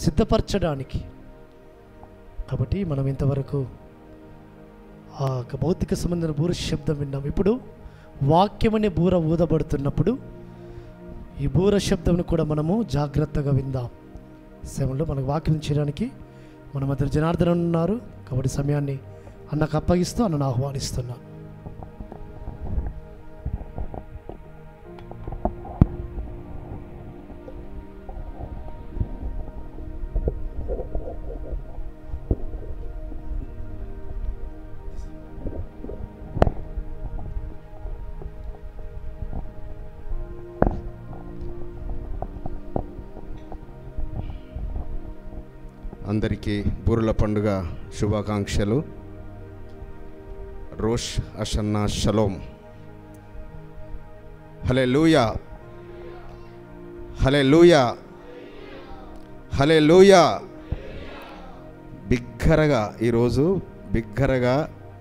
సిద్ధపరచడానికి కాబట్టి మనం ఇంతవరకు ఆ యొక్క భౌతిక సంబంధమైన బూర శబ్దం విన్నాం ఇప్పుడు వాక్యం అనే బూర ఊదబడుతున్నప్పుడు ఈ బూర శబ్దంను కూడా మనము జాగ్రత్తగా విందాం సేవలో మనకు వాక్యం చేయడానికి మన మధ్య జనార్దన ఉన్నారు కాబట్టి సమయాన్ని అన్నకు అప్పగిస్తూ అన్నను ఆహ్వానిస్తున్నాను అందరికీ బూరుల పండుగ శుభాకాంక్షలు రోష్ అషన్నా షలోం హలే లూయా హలే లూయా హలే లూయా బిగ్గరగా ఈరోజు బిగ్గరగా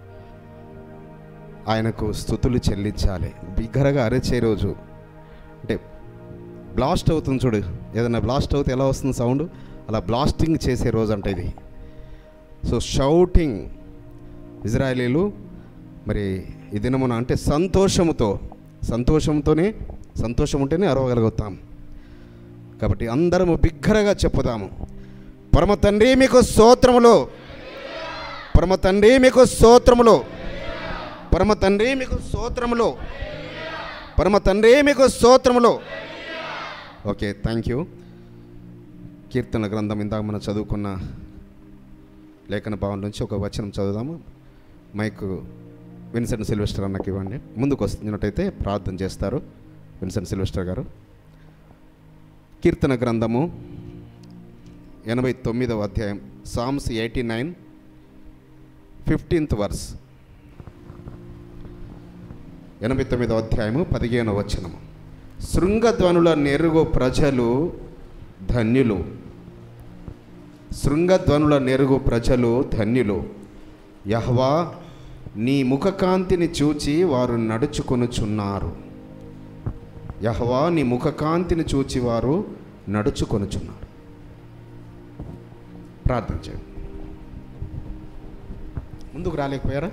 ఆయనకు స్థుతులు చెల్లించాలి బిగ్గరగా అరిచే రోజు అంటే బ్లాస్ట్ అవుతుంది చూడు ఏదైనా బ్లాస్ట్ అవుతే ఎలా వస్తుంది సౌండ్ అలా బ్లాస్టింగ్ చేసే రోజు అంట ఇది సో షౌటింగ్ ఇజ్రాయలీలు మరి ఈ దినమున అంటే సంతోషముతో సంతోషంతోనే సంతోషం ఉంటేనే అరవగలుగుతాం కాబట్టి అందరము బిగ్గరగా చెప్పుదాము పరమ తండ్రి మీకు స్తోత్రములు పరమ తండ్రి మీకు స్తోత్రములు పరమ తండ్రి మీకు స్తోత్రములు పరమ తండ్రి మీకు స్తోత్రములు ఓకే థ్యాంక్ యూ కీర్తన గ్రంథం ఇందాక మనం చదువుకున్న లేఖన భావం నుంచి ఒక వచనం చదువుదాము మైక్ విన్సెంట్ సిల్వెస్టర్ అన్నకి ఇవ్వండి ముందుకు వస్తున్నట్టయితే ప్రార్థన చేస్తారు విన్సెంట్ సిల్వెస్టర్ గారు కీర్తన గ్రంథము ఎనభై తొమ్మిదవ అధ్యాయం psalms eighty nine fifteenth verse ఎనభై తొమ్మిదవ అధ్యాయము పదిహేనవ వచనము శృంగధ్వనుల నెరుగు ప్రజలు ధన్యులు శృంగధ్వనుల నెరుగు ప్రజలు ధన్యులు యహ్వా నీ ముఖకాంతిని చూచి వారు నడుచుకొనుచున్నారు యహ్వా నీ ముఖకాంతిని చూచి వారు నడుచుకొనుచున్నారు ప్రార్థన చేయండి ముందుకు రాలేకపోయారా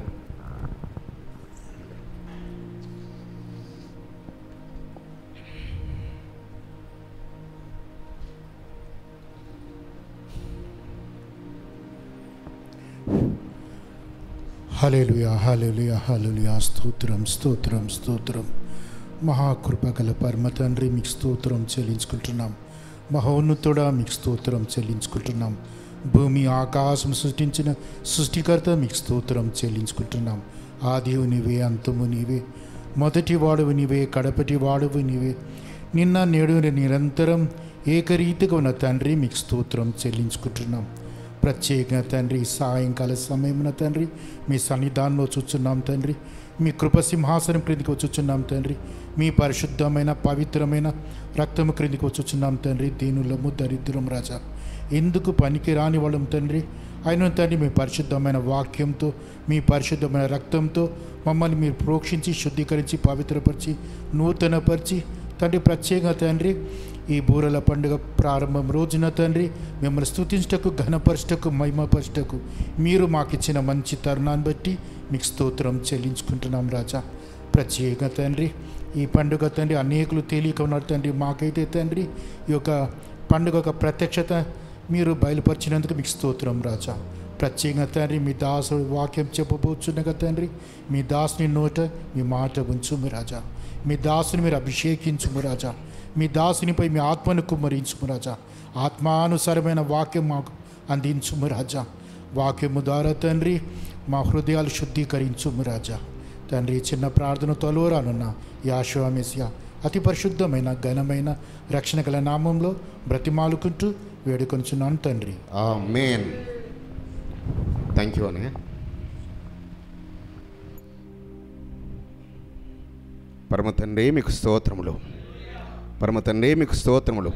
హలేలుయా హలేలుయా హలేలుయా స్తోత్రం స్తోత్రం స్తోత్రం మహాకృపగల పరమ తండ్రి మీకు స్తోత్రం చెల్లించుకుంటున్నాం మహోన్నతుడా మీకు స్తోత్రం చెల్లించుకుంటున్నాం భూమి ఆకాశం సృష్టించిన సృష్టికర్త మీకు స్తోత్రం చెల్లించుకుంటున్నాం ఆదివు నీవే అంతము నీవే మొదటి వాడువు నీవే కడపటి వాడువు నీవే నిన్న నేడు నిరంతరం ఏకరీతిగా ఉన్న తండ్రి మీకు స్తోత్రం చెల్లించుకుంటున్నాం ప్రత్యేకంగా తండ్రి సాయంకాల సమయమున తండ్రి మీ సన్నిధానంలో చూచున్నాం తండ్రి మీ కృప సింహాసనం క్రిందికి వచ్చుచున్నాం తండ్రి మీ పరిశుద్ధమైన పవిత్రమైన రక్తము క్రిందికి వచ్చుచున్నాం తండ్రి దీనులము దరిద్రం రాజా ఎందుకు పనికి రాని వాళ్ళం తండ్రి అయిన తండ్రి మీ పరిశుద్ధమైన వాక్యంతో మీ పరిశుద్ధమైన రక్తంతో మమ్మల్ని మీరు ప్రోక్షించి శుద్ధీకరించి పవిత్రపరిచి నూతనపరిచి తండ్రి ప్రత్యేకంగా తండ్రి ఈ బూరల పండుగ ప్రారంభం రోజున తండ్రి మిమ్మల్ని స్తుతించటకు ఘనపరచటకు మహిమపరచటకు మీరు మాకిచ్చిన మంచి తరుణాన్ని బట్టి మీకు స్తోత్రం చెల్లించుకుంటున్నాం రాజా ప్రత్యేకంగా తండ్రి ఈ పండుగ తండ్రి అనేకులు తేలిక ఉన్నారు తండ్రి మాకైతే తండ్రి ఈ యొక్క పండుగ యొక్క ప్రత్యక్షత మీరు బయలుపరిచినందుకు మీకు స్తోత్రం రాజా ప్రత్యేకంగా తండ్రి మీ దాసుడు వాక్యం చెప్పబోచున్నగా తండ్రి మీ దాసుని నోట మీ మాట ఉంచుము రాజా మీ దాసుని మీరు అభిషేకించుము రాజా మీ దాసునిపై మీ ఆత్మను కుమ్మరించుము రాజా ఆత్మానుసారమైన వాక్యం మాకు అందించుము రాజా వాక్యము ద్వారా తండ్రి మా హృదయాలు శుద్ధీకరించుము రాజా తండ్రి చిన్న ప్రార్థన తోలువరానున్న యాశ్వామేసియా అతి పరిశుద్ధమైన ఘనమైన రక్షణ గల నామంలో బ్రతిమాలుకుంటూ వేడుకొంచున్నాను తండ్రి ఆ మేన్ థ్యాంక్ యూ అని పరమ తండ్రి మీకు స్తోత్రములు పరమ తండ్రి మీకు స్తోత్రములు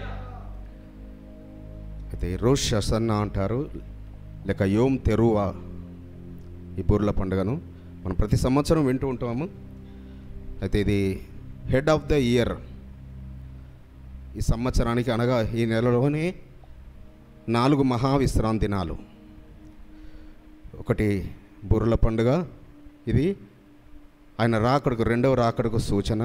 అయితే రోష్ అసన్న అంటారు లేక యోమ్ తెరువా ఈ బూర్ల పండుగను మనం ప్రతి సంవత్సరం వింటూ ఉంటాము అయితే ఇది హెడ్ ఆఫ్ ద ఇయర్ ఈ సంవత్సరానికి అనగా ఈ నెలలోనే నాలుగు మహావిశ్రాంతి దినాలు ఒకటి బుర్రల పండుగ ఇది ఆయన రాకడకు రెండవ రాకడకు సూచన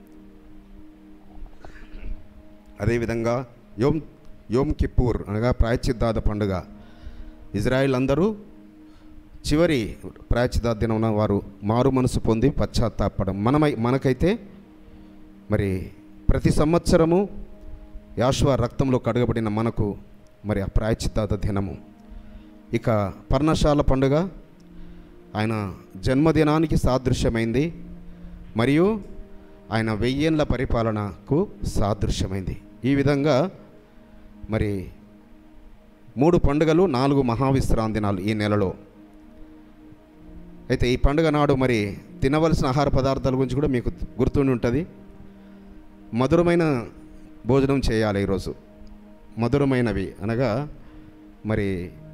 అదేవిధంగా యోమ్ యోమ్ కిప్పూర్ అనగా ప్రాయశ్చిత్తాద పండుగ ఇజ్రాయిల్ అందరూ చివరి ప్రాయశ్చిత్త దినమున వారు మారు మనసు పొంది పశ్చాత్తాపడం మనమై మనకైతే మరి ప్రతి సంవత్సరము యాశ్వ రక్తంలో కడగబడిన మనకు మరి ఆ ప్రాయశ్చిత్తాద దినము ఇక పర్ణశాల పండుగ ఆయన జన్మదినానికి సాదృశ్యమైంది మరియు ఆయన వెయ్యేళ్ళ పరిపాలనకు సాదృశ్యమైంది ఈ విధంగా మరి మూడు పండుగలు నాలుగు మహావిశ్రాంతి దినాలు ఈ నెలలో అయితే ఈ పండుగ నాడు మరి తినవలసిన ఆహార పదార్థాల గురించి కూడా మీకు గుర్తుండి ఉంటుంది మధురమైన భోజనం చేయాలి ఈరోజు మధురమైనవి అనగా మరి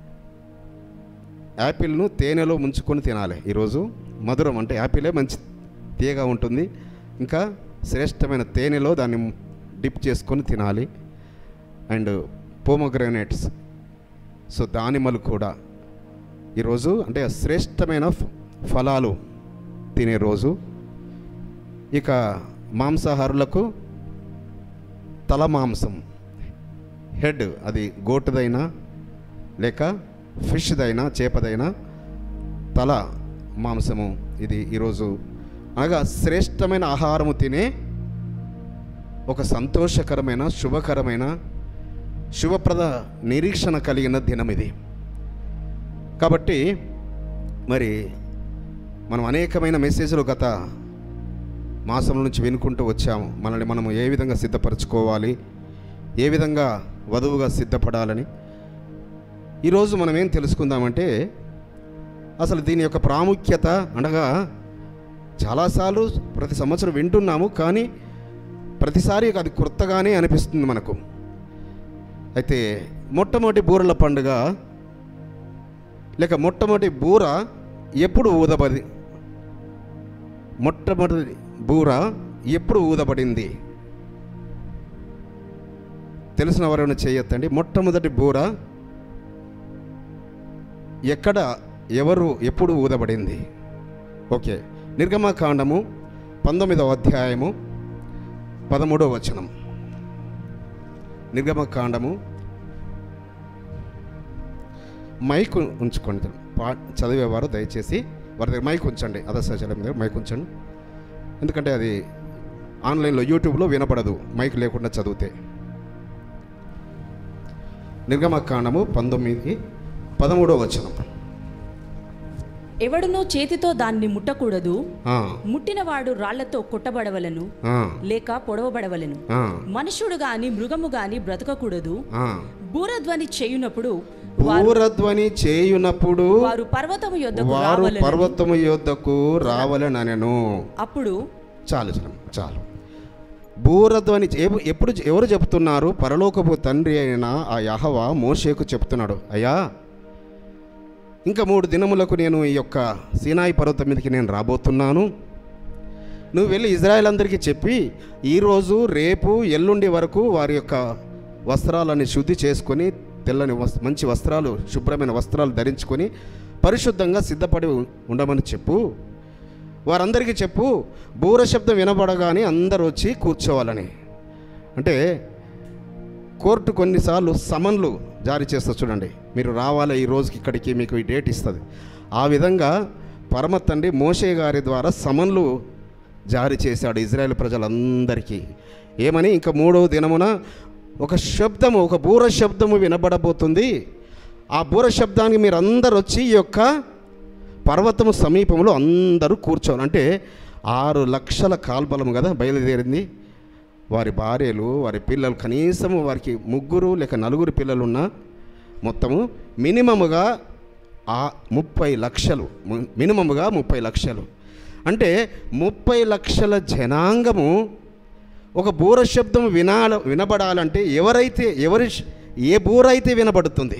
యాపిల్ను తేనెలో ముంచుకొని తినాలి ఈరోజు మధురం అంటే యాపిలే మంచి తీయగా ఉంటుంది ఇంకా శ్రేష్టమైన తేనెలో దాన్ని డిప్ చేసుకొని తినాలి అండ్ పోమోగ్రానేట్స్ సో దానిమ్మలు కూడా ఈరోజు అంటే శ్రేష్టమైన ఫ- ఫలాలు తినే రోజు ఇక మాంసాహారులకు తల మాంసం హెడ్ అది గోటుదైనా లేక ఫిష్దైనా చేపదైనా తల మాంసము ఇది ఈరోజు అనగా శ్రేష్టమైన ఆహారము తినే ఒక సంతోషకరమైన శుభకరమైన శుభప్రద నిరీక్షణ కలిగిన దినం ఇది కాబట్టి మరి మనం అనేకమైన మెసేజ్లు గత మాసం నుంచి వినుకుంటూ వచ్చాము మనల్ని మనము ఏ విధంగా సిద్ధపరచుకోవాలి ఏ విధంగా వధువుగా సిద్ధపడాలని ఈరోజు మనం ఏం తెలుసుకుందామంటే అసలు దీని యొక్క ప్రాముఖ్యత అనగా చాలాసార్లు ప్రతి సంవత్సరం వింటున్నాము కానీ ప్రతిసారి అది కొత్తగానే అనిపిస్తుంది మనకు అయితే మొట్టమొదటి బూరల పండుగ లేక మొట్టమొదటి బూర ఎప్పుడు ఊదబడి మొట్టమొదటి బూర ఎప్పుడు ఊదబడింది తెలిసిన వారైనా చేయొద్దండి మొట్టమొదటి బూర ఎక్కడ ఎవరు ఎప్పుడు ఊదబడింది ఓకే నిర్గమకాండము పంతొమ్మిదవ అధ్యాయము పదమూడవ వచనం నిర్గమకాండము మైక్ ఉంచుకోండి పా చదివేవారు దయచేసి వారి దగ్గర మైక్ ఉంచండి అదశాచలం దగ్గర మైక్ ఉంచండి ఎందుకంటే అది ఆన్లైన్లో యూట్యూబ్లో వినపడదు మైక్ లేకుండా చదివితే నిర్గమకాండము పంతొమ్మిది పదమూడో వచనం ఎవడునూ చేతితో దాన్ని ముట్టకూడదు ఆ, ముట్టినవాడు రాళ్లతో కొట్టబడవలను ఆ, లేక పొడవబడవలను ఆ, మనుషుడు గాని మృగము గాని బ్రతకకూడదు ఆ. బూరధ్వని చేయునప్పుడు వారు బూరధ్వని చేయునప్పుడు వారు పర్వతము యొద్దకు వారు రావలెను పర్వతము యొద్దకు రావలనెను అప్పుడు చాలు చాలు చాలు బూరధ్వని ఏ- ఎప్పుడు ఎవరు చెప్తున్నారు పరలోకపు తండ్రి అయిన ఆ యహవ మోషేకు చెప్తున్నాడు అయ్యా ఇంకా మూడు దినములకు నేను ఈ యొక్క సీనాయి పర్వతం మీదకి నేను రాబోతున్నాను నువ్వు వెళ్ళి ఇజ్రాయెల్ అందరికీ చెప్పి ఈరోజు రేపు ఎల్లుండి వరకు వారి యొక్క వస్త్రాలని శుద్ధి చేసుకొని తెల్లని వస్ మంచి వస్త్రాలు శుభ్రమైన వస్త్రాలు ధరించుకొని పరిశుద్ధంగా సిద్ధపడి ఉ- ఉండమని చెప్పు వారందరికీ చెప్పు బూర శబ్దం వినబడగానే అందరూ వచ్చి కూర్చోవాలని అంటే కోర్టు కొన్నిసార్లు సమన్లు జారీ చేస్తా చూడండి మీరు రావాలి ఈ రోజుకి ఇక్కడికి మీకు ఈ డేట్ ఇస్తుంది ఆ విధంగా పరమ తండ్రి మోషే గారి ద్వారా సమన్లు జారీ చేశాడు ఇజ్రాయెల్ ప్రజలందరికీ ఏమని ఇంకా మూడవ దినమున ఒక శబ్దము ఒక బూర శబ్దము వినబడబోతుంది ఆ బూర శబ్దానికి మీరు అందరు వచ్చి ఈ యొక్క పర్వతము సమీపంలో అందరూ కూర్చోవాలి అంటే ఆరు లక్షల కాల్బలం కదా బయలుదేరింది వారి భార్యలు వారి పిల్లలు కనీసం వారికి ముగ్గురు లేక నలుగురు పిల్లలు ఉన్న మొత్తము మినిమముగా ఆ ముప్పై లక్షలు ము- మినిమముగా ముప్పై లక్షలు అంటే ముప్పై లక్షల జనాంగము ఒక బూర శబ్దం వినాల వినబడాలంటే ఎవరైతే ఎవరి శ- ఏ బూర అయితే వినబడుతుంది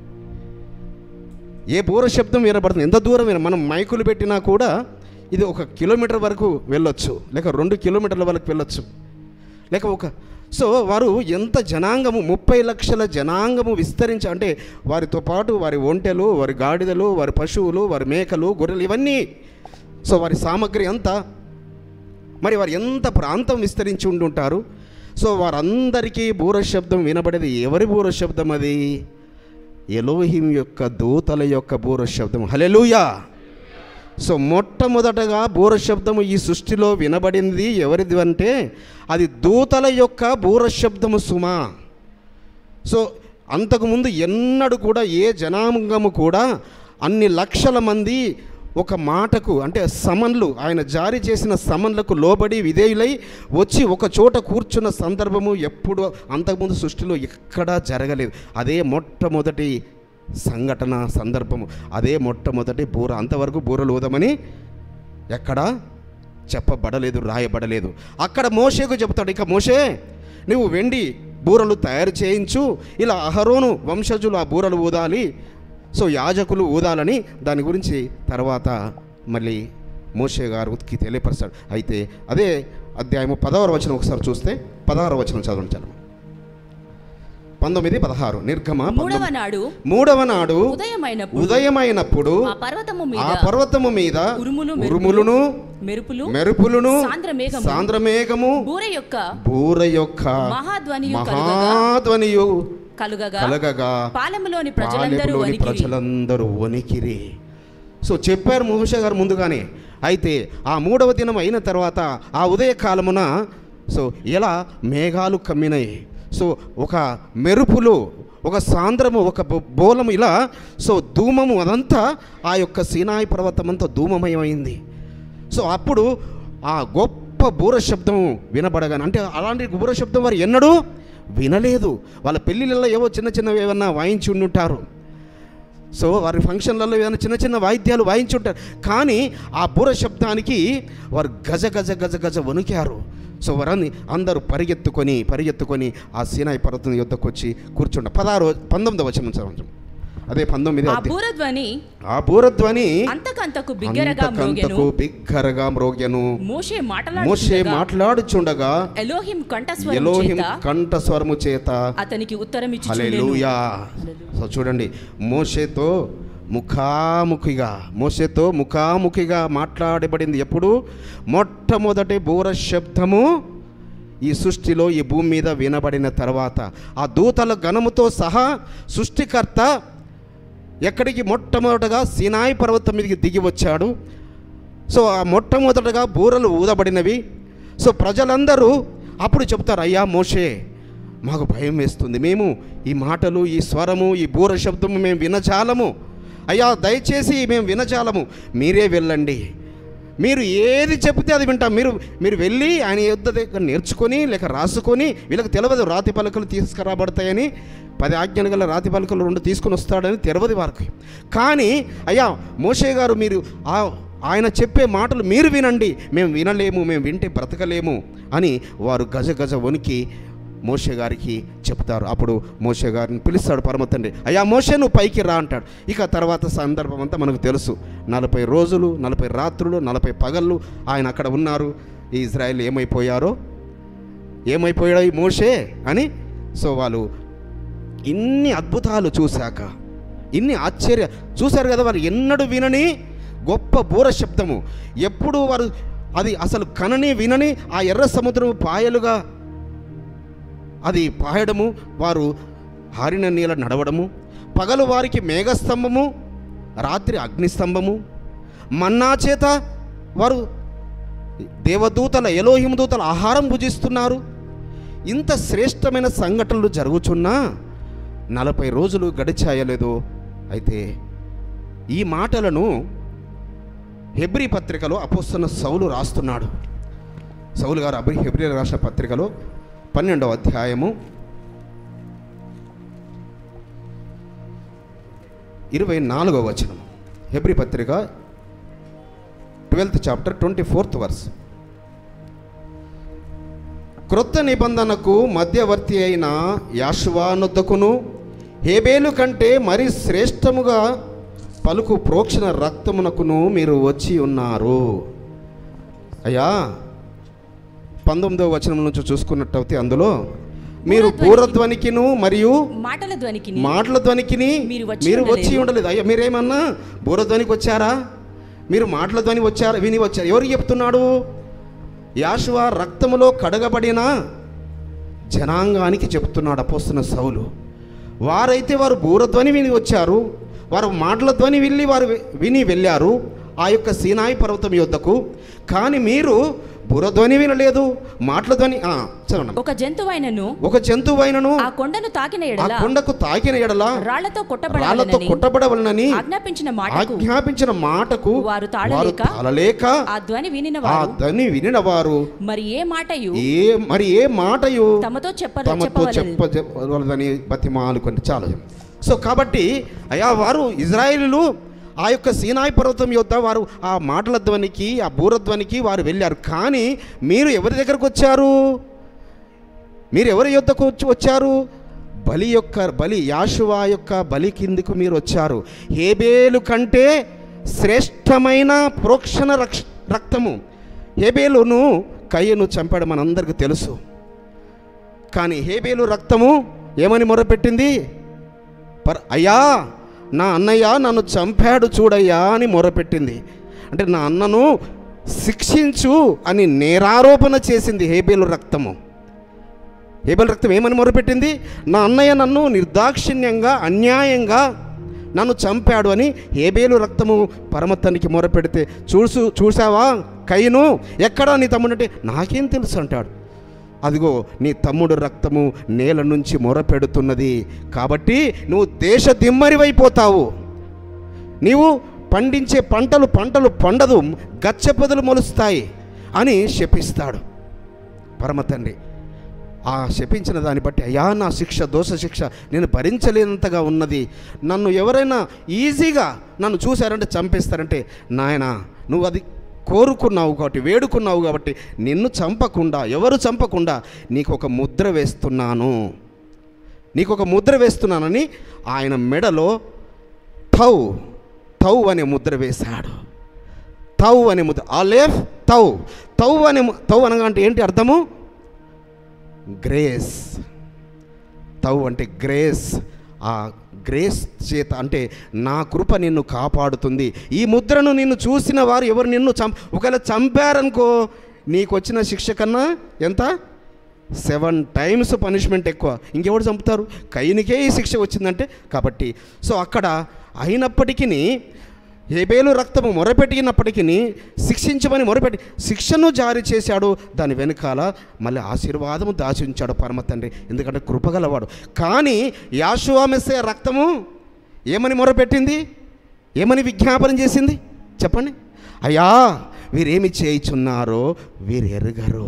ఏ బూర శబ్దం వినబడుతుంది ఎంత దూరం విన మనం మైకులు పెట్టినా కూడా ఇది ఒక కిలోమీటర్ వరకు వెళ్ళొచ్చు లేక రెండు కిలోమీటర్ల వరకు వెళ్ళొచ్చు లేక ఒక సో వారు ఎంత జనాంగము ముప్పై లక్షల జనాంగము విస్తరించి అంటే వారితో పాటు వారి ఒంటెలు వారి గాడిదలు వారి పశువులు వారి మేకలు గొర్రెలు ఇవన్నీ సో వారి సామగ్రి అంతా మరి వారు ఎంత ప్రాంతం విస్తరించి ఉండుంటారు సో వారందరికీ బూర శబ్దం వినబడేది ఎవరి బూర శబ్దం అది ఎలోహిం యొక్క దూతల యొక్క బూర శబ్దం హలెలూయా సో మొట్టమొదటగా బూర శబ్దము ఈ సృష్టిలో వినబడింది ఎవరిది అంటే అది దూతల యొక్క బూర శబ్దము సుమా సో అంతకుముందు ఎన్నడూ కూడా ఏ జనాంగము కూడా అన్ని లక్షల మంది ఒక మాటకు అంటే సమన్లు ఆయన జారీ చేసిన సమన్లకు లోబడి విధేయులై వచ్చి ఒక చోట కూర్చున్న సందర్భము ఎప్పుడు అంతకుముందు సృష్టిలో ఎక్కడా జరగలేదు అదే మొట్టమొదటి సంఘటన సందర్భము అదే మొట్టమొదటి బూర అంతవరకు బూరలు ఊదమని ఎక్కడా చెప్పబడలేదు రాయబడలేదు అక్కడ మోషేకు చెప్తాడు ఇక మోషే నువ్వు వెండి బూరలు తయారు చేయించు ఇలా అహరోను వంశజులు ఆ బూరలు ఊదాలి సో యాజకులు ఊదాలని దాని గురించి తర్వాత మళ్ళీ మోషే గారికి తెలియపరుస్తాడు అయితే అదే అధ్యాయము పదహారు వచనం ఒకసారి చూస్తే పదహారు వచనం చదవండి చదవం పంతొమ్మిది పదహారు నిర్గమ మూడవ పంతొమ్మిది. నాడు మూడవ నాడు ఉదయమైనప్పుడు ఉదయమైనప్పుడు ఆ పర్వతము ఆ మీద పర్వతము మీద ఉరుములు ఉరుములను మెరుపులు మెరుపులను సాంద్రమేఘము, సాంద్రమేఘము బూర యొక్క బూర యొక్క మహాధ్వనియు కలుగగా మహాధ్వనియు కలుగగా కలగగా పాలెములోని ప్రజలందరూ పాలెపులోని వణికిరి ప్రజలందరూ వణికిరి సో చెప్పారు మోష గారు ముందుగానే అయితే ఆ మూడవ దినం అయిన తర్వాత ఆ ఉదయకాలమున సో ఎలా మేఘాలు కమ్మినాయి సో ఒక మెరుపులు ఒక సాంద్రము ఒక బో- బోలము ఇలా సో ధూమము అదంతా ఆ యొక్క సీనాయి పర్వతం అంతా ధూమమయమైంది సో అప్పుడు ఆ గొప్ప బూర శబ్దం వినబడగానే అంటే అలాంటి బూర శబ్దం వారు ఎన్నడూ వినలేదు వాళ్ళ పెళ్ళిళ్ళలో ఏవో చిన్న చిన్నవి ఏమన్నా వాయించి ఉండుంటారు సో వారి ఫంక్షన్లలో ఏదైనా చిన్న చిన్న వాయిద్యాలు వాయించుంటారు కానీ ఆ బూర శబ్దానికి వారు గజ గజ గజ గజ వణికారు సో వారని అందరూ పరిగెత్తుకొని పరిగెత్తుకొని ఆ సీనాయి పర్వతం యుద్ధకు వచ్చి కూర్చుంటారు పదహారు పంతొమ్మిది వచనం సంవత్సరం అదే పంతొమ్మిది ఆ అధ్యాయం. బూరధ్వని ఆ బూరధ్వని అంతకంతకు బిగ్గరగా మ్రోగెను అంతకంతకు బిగ్గరగా మ్రోగెను మోషే మోషే మాటలాడుచుండగా మాట్లాడుచుండగా ఎలోహిం కంఠస్వరం ఎలోహిం చేత కంఠ స్వరము చేత అతనికి ఉత్తరం ఇచ్చుచుండెను హల్లెలూయా సో చూడండి మోషేతో ముఖాముఖిగా మోషేతో ముఖాముఖిగా మాట్లాడబడింది ఎప్పుడు మొట్టమొదటి బూర శబ్దము ఈ సృష్టిలో ఈ భూమి మీద వినబడిన తర్వాత ఆ దూతల గణముతో సహా సృష్టికర్త ఎక్కడికి మొట్టమొదటగా సినాయి పర్వతం మీదకి దిగి వచ్చాడు సో ఆ మొట్టమొదటగా బూరలు ఊదబడినవి సో ప్రజలందరూ అప్పుడు చెప్తారు అయ్యా మోషే మాకు భయం వేస్తుంది మేము ఈ మాటలు ఈ స్వరము ఈ బూర శబ్దము మేము వినచాలము అయ్యా దయచేసి మేము వినచాలము మీరే వెళ్ళండి మీరు ఏది చెప్తే అది వింటాం మీరు మీరు వెళ్ళి ఆయన యుద్ధ దగ్గర నేర్చుకొని లేక రాసుకొని వీళ్ళకి తెలియదు రాతి పలకలు తీసుకురాబడతాయని పది ఆజ్ఞలు గల రాతి పలకలు రెండు తీసుకుని వస్తాడని తెలియదు వారికి కానీ అయ్యా మోషే గారు మీరు ఆ ఆయన చెప్పే మాటలు మీరు వినండి మేము వినలేము మేము వింటే బ్రతకలేము అని వారు గజ గజ వణికి మోషే గారికి చెప్తారు అప్పుడు మోషే గారిని పిలుస్తాడు పరమ తండ్రి అయ్యా మోషే నువ్వు పైకి రా అంటాడు ఇక తర్వాత సందర్భం అంతా మనకు తెలుసు నలభై రోజులు నలభై రాత్రులు నలభై పగళ్ళు ఆయన అక్కడ ఉన్నారు ఈ ఇజ్రాయెల్ ఏమైపోయారో ఏమైపోయాడో ఈ మోషే అని సో వాళ్ళు ఇన్ని అద్భుతాలు చూశాక ఇన్ని ఆశ్చర్య చూశారు కదా వారు ఎన్నడూ వినని గొప్ప బూర శబ్దము ఎప్పుడు వారు అది అసలు కనని వినని ఆ ఎర్ర సముద్రము పాయలుగా అది పాయడము వారు హారిన నీళ్ళ నడవడము పగలు వారికి మేఘస్తంభము రాత్రి అగ్నిస్తంభము మన్నా చేత వారు దేవదూతల ఎలోహిం దూతల ఆహారం భుజిస్తున్నారు ఇంత శ్రేష్టమైన సంఘటనలు జరుగుచున్నా నలభై రోజులు గడిచాయలేదు అయితే ఈ మాటలను హెబ్రి పత్రికలో అపోస్తున్న సౌలు రాస్తున్నాడు సౌలు గారు అబ్రి హెబ్రి రాసిన పత్రికలో పన్నెండవ అధ్యాయము ఇరవై నాలుగవ వచనం హెబ్రి పత్రిక twelfth chapter twenty fourth verse క్రొత్త నిబంధనకు మధ్యవర్తి అయిన యాశువానుద్దకును హేబేలు కంటే మరి శ్రేష్టముగా పలుకు ప్రోక్షణ రక్తమునకును మీరు వచ్చి ఉన్నారు అయ్యా పంతొమ్మిదవ వచనం నుంచి చూసుకున్నట్టయితే అందులో మీరు బూరధ్వనికి- బూరధ్వనికిను మరియు మాటల ధ్వనికి మాటల ధ్వనికిని మీరు వచ్చి మీరు ఉండలేదు. వచ్చి ఉండలేదు అయ్యా మీరేమన్నా బూరధ్వనికి వచ్చారా మీరు మాటల ధ్వని వచ్చారా విని వచ్చారు ఎవరికి చెప్తున్నాడు యాశువ రక్తములో కడగబడిన జనాంగానికి చెప్తున్నాడు అపోస్తున్న సౌలు వారైతే వారు బూరధ్వని విని వచ్చారు వారు మాటల ధ్వని వెళ్ళి వారు వి- విని వెళ్ళారు ఆ యొక్క సీనాయి పర్వతం యొద్దకు కానీ మీరు బురధ్వని వినలేదు మాటల ధ్వని ఆ, చదవండి ఒక జంతువైనను ఒక జంతువైనను ఆ కొండను తాకిన ఆ ఎడల కొండకు తాకిన ఎడల రాళ్లతో రాళ్లతో కొట్టబడాలని కొట్టబడవలనని ఆజ్ఞాపించిన మాటకు ఆజ్ఞాపించిన మాటకు వారు తాళలేక తాళలేక ఆ ధ్వని వినిన ఆ వారు దని వినిన వారు మరి ఏ మాటయు ఏ మరి ఏ మాటయు తమతో చెప్ప తమతో చెప్పవలెను చెప్ప చెప్పవలదని బతిమాలుకొని చాలు సో కాబట్టి అయా వారు ఇజ్రాయేలులు ఆ యొక్క సీనాయి పర్వతం యొద్ద వారు ఆ మాటల ధ్వనికి ఆ బూరధ్వనికి వారు వెళ్ళారు కానీ మీరు ఎవరి దగ్గరకు వచ్చారు మీరు ఎవరి యొద్దకు వచ్చి వచ్చారు బలి యొక్క బలి యాషువా యొక్క బలి కిందికి మీరు వచ్చారు హేబేలు కంటే శ్రేష్టమైన ప్రోక్షణ రక్ష రక్తము హేబేలును కయ్యను చంపాడు మనందరికీ తెలుసు కానీ హేబేలు రక్తము ఏమని మొరపెట్టింది పర్ అయ్యా నా అన్నయ్య నన్ను చంపాడు చూడయ్యా అని మొరపెట్టింది అంటే నా అన్నను శిక్షించు అని నేరారోపణ చేసింది హేబేలు రక్తము హేబేలు రక్తం ఏమని మొరపెట్టింది నా అన్నయ్య నన్ను నిర్దాక్షిణ్యంగా అన్యాయంగా నన్ను చంపాడు అని హేబేలు రక్తము పరమతనికి మొరపెడితే చూసు చూసావా కయ్యను ఎక్కడా నీ తమ్ముడు అంటే నాకేం తెలుసు అంటాడు అదిగో నీ తమ్ముడు రక్తము నేల నుంచి మొరపెడుతున్నది కాబట్టి నువ్వు దేశ దిమ్మరివైపోతావు నీవు పండించే పంటలు పంటలు పండదు గచ్చపొదలు మొలుస్తాయి అని శపిస్తాడు పరమ తండ్రి ఆ శపించిన దాన్ని బట్టి అయ్యా నా శిక్ష దోష శిక్ష నేను భరించలేనంతగా ఉన్నది నన్ను ఎవరైనా ఈజీగా నన్ను చూశారంటే చంపేస్తారంటే నాయన నువ్వు అది కోరుకున్నావు కాబట్టి వేడుకున్నావు కాబట్టి నిన్ను చంపకుండా ఎవరు చంపకుండా నీకు ఒక ముద్ర వేస్తున్నాను నీకు ఒక ముద్ర వేస్తున్నానని ఆయన మెడలో థౌ థౌ అనే ముద్ర వేశాడు థౌ అనే ముద్ర అలేఫ్ థౌ థౌ అనే ము- థౌ అనగా అంటే ఏంటి అర్థము గ్రేస్ తవ్ అంటే గ్రేస్ ఆ గ్రేస్ చేత అంటే నా కృప నిన్ను కాపాడుతుంది ఈ ముద్రను నిన్ను చూసిన వారు ఎవరు నిన్ను చం ఒకవేళ చంపారనుకో నీకు వచ్చిన శిక్ష కన్నా ఎంత సెవెన్ టైమ్స్ పనిష్మెంట్ ఎక్కువ ఇంకెవరు చంపుతారు కయ్యనికే ఈ శిక్ష వచ్చిందంటే కాబట్టి సో అక్కడ అయినప్పటికీ హేబేలు రక్తము మొరపెట్టినప్పటికీ శిక్షించమని మొరపెట్టి శిక్షను జారీ చేశాడు దాని వెనకాల మళ్ళీ ఆశీర్వాదము దాచి ఉంచాడు పరమ తండ్రి ఎందుకంటే కృపగలవాడు కానీ యాశువా మెస్సే రక్తము ఏమని మొరపెట్టింది ఏమని విజ్ఞాపన చేసింది చెప్పండి అయ్యా వీరేమి చేయుచున్నారో వీరు ఎరగరు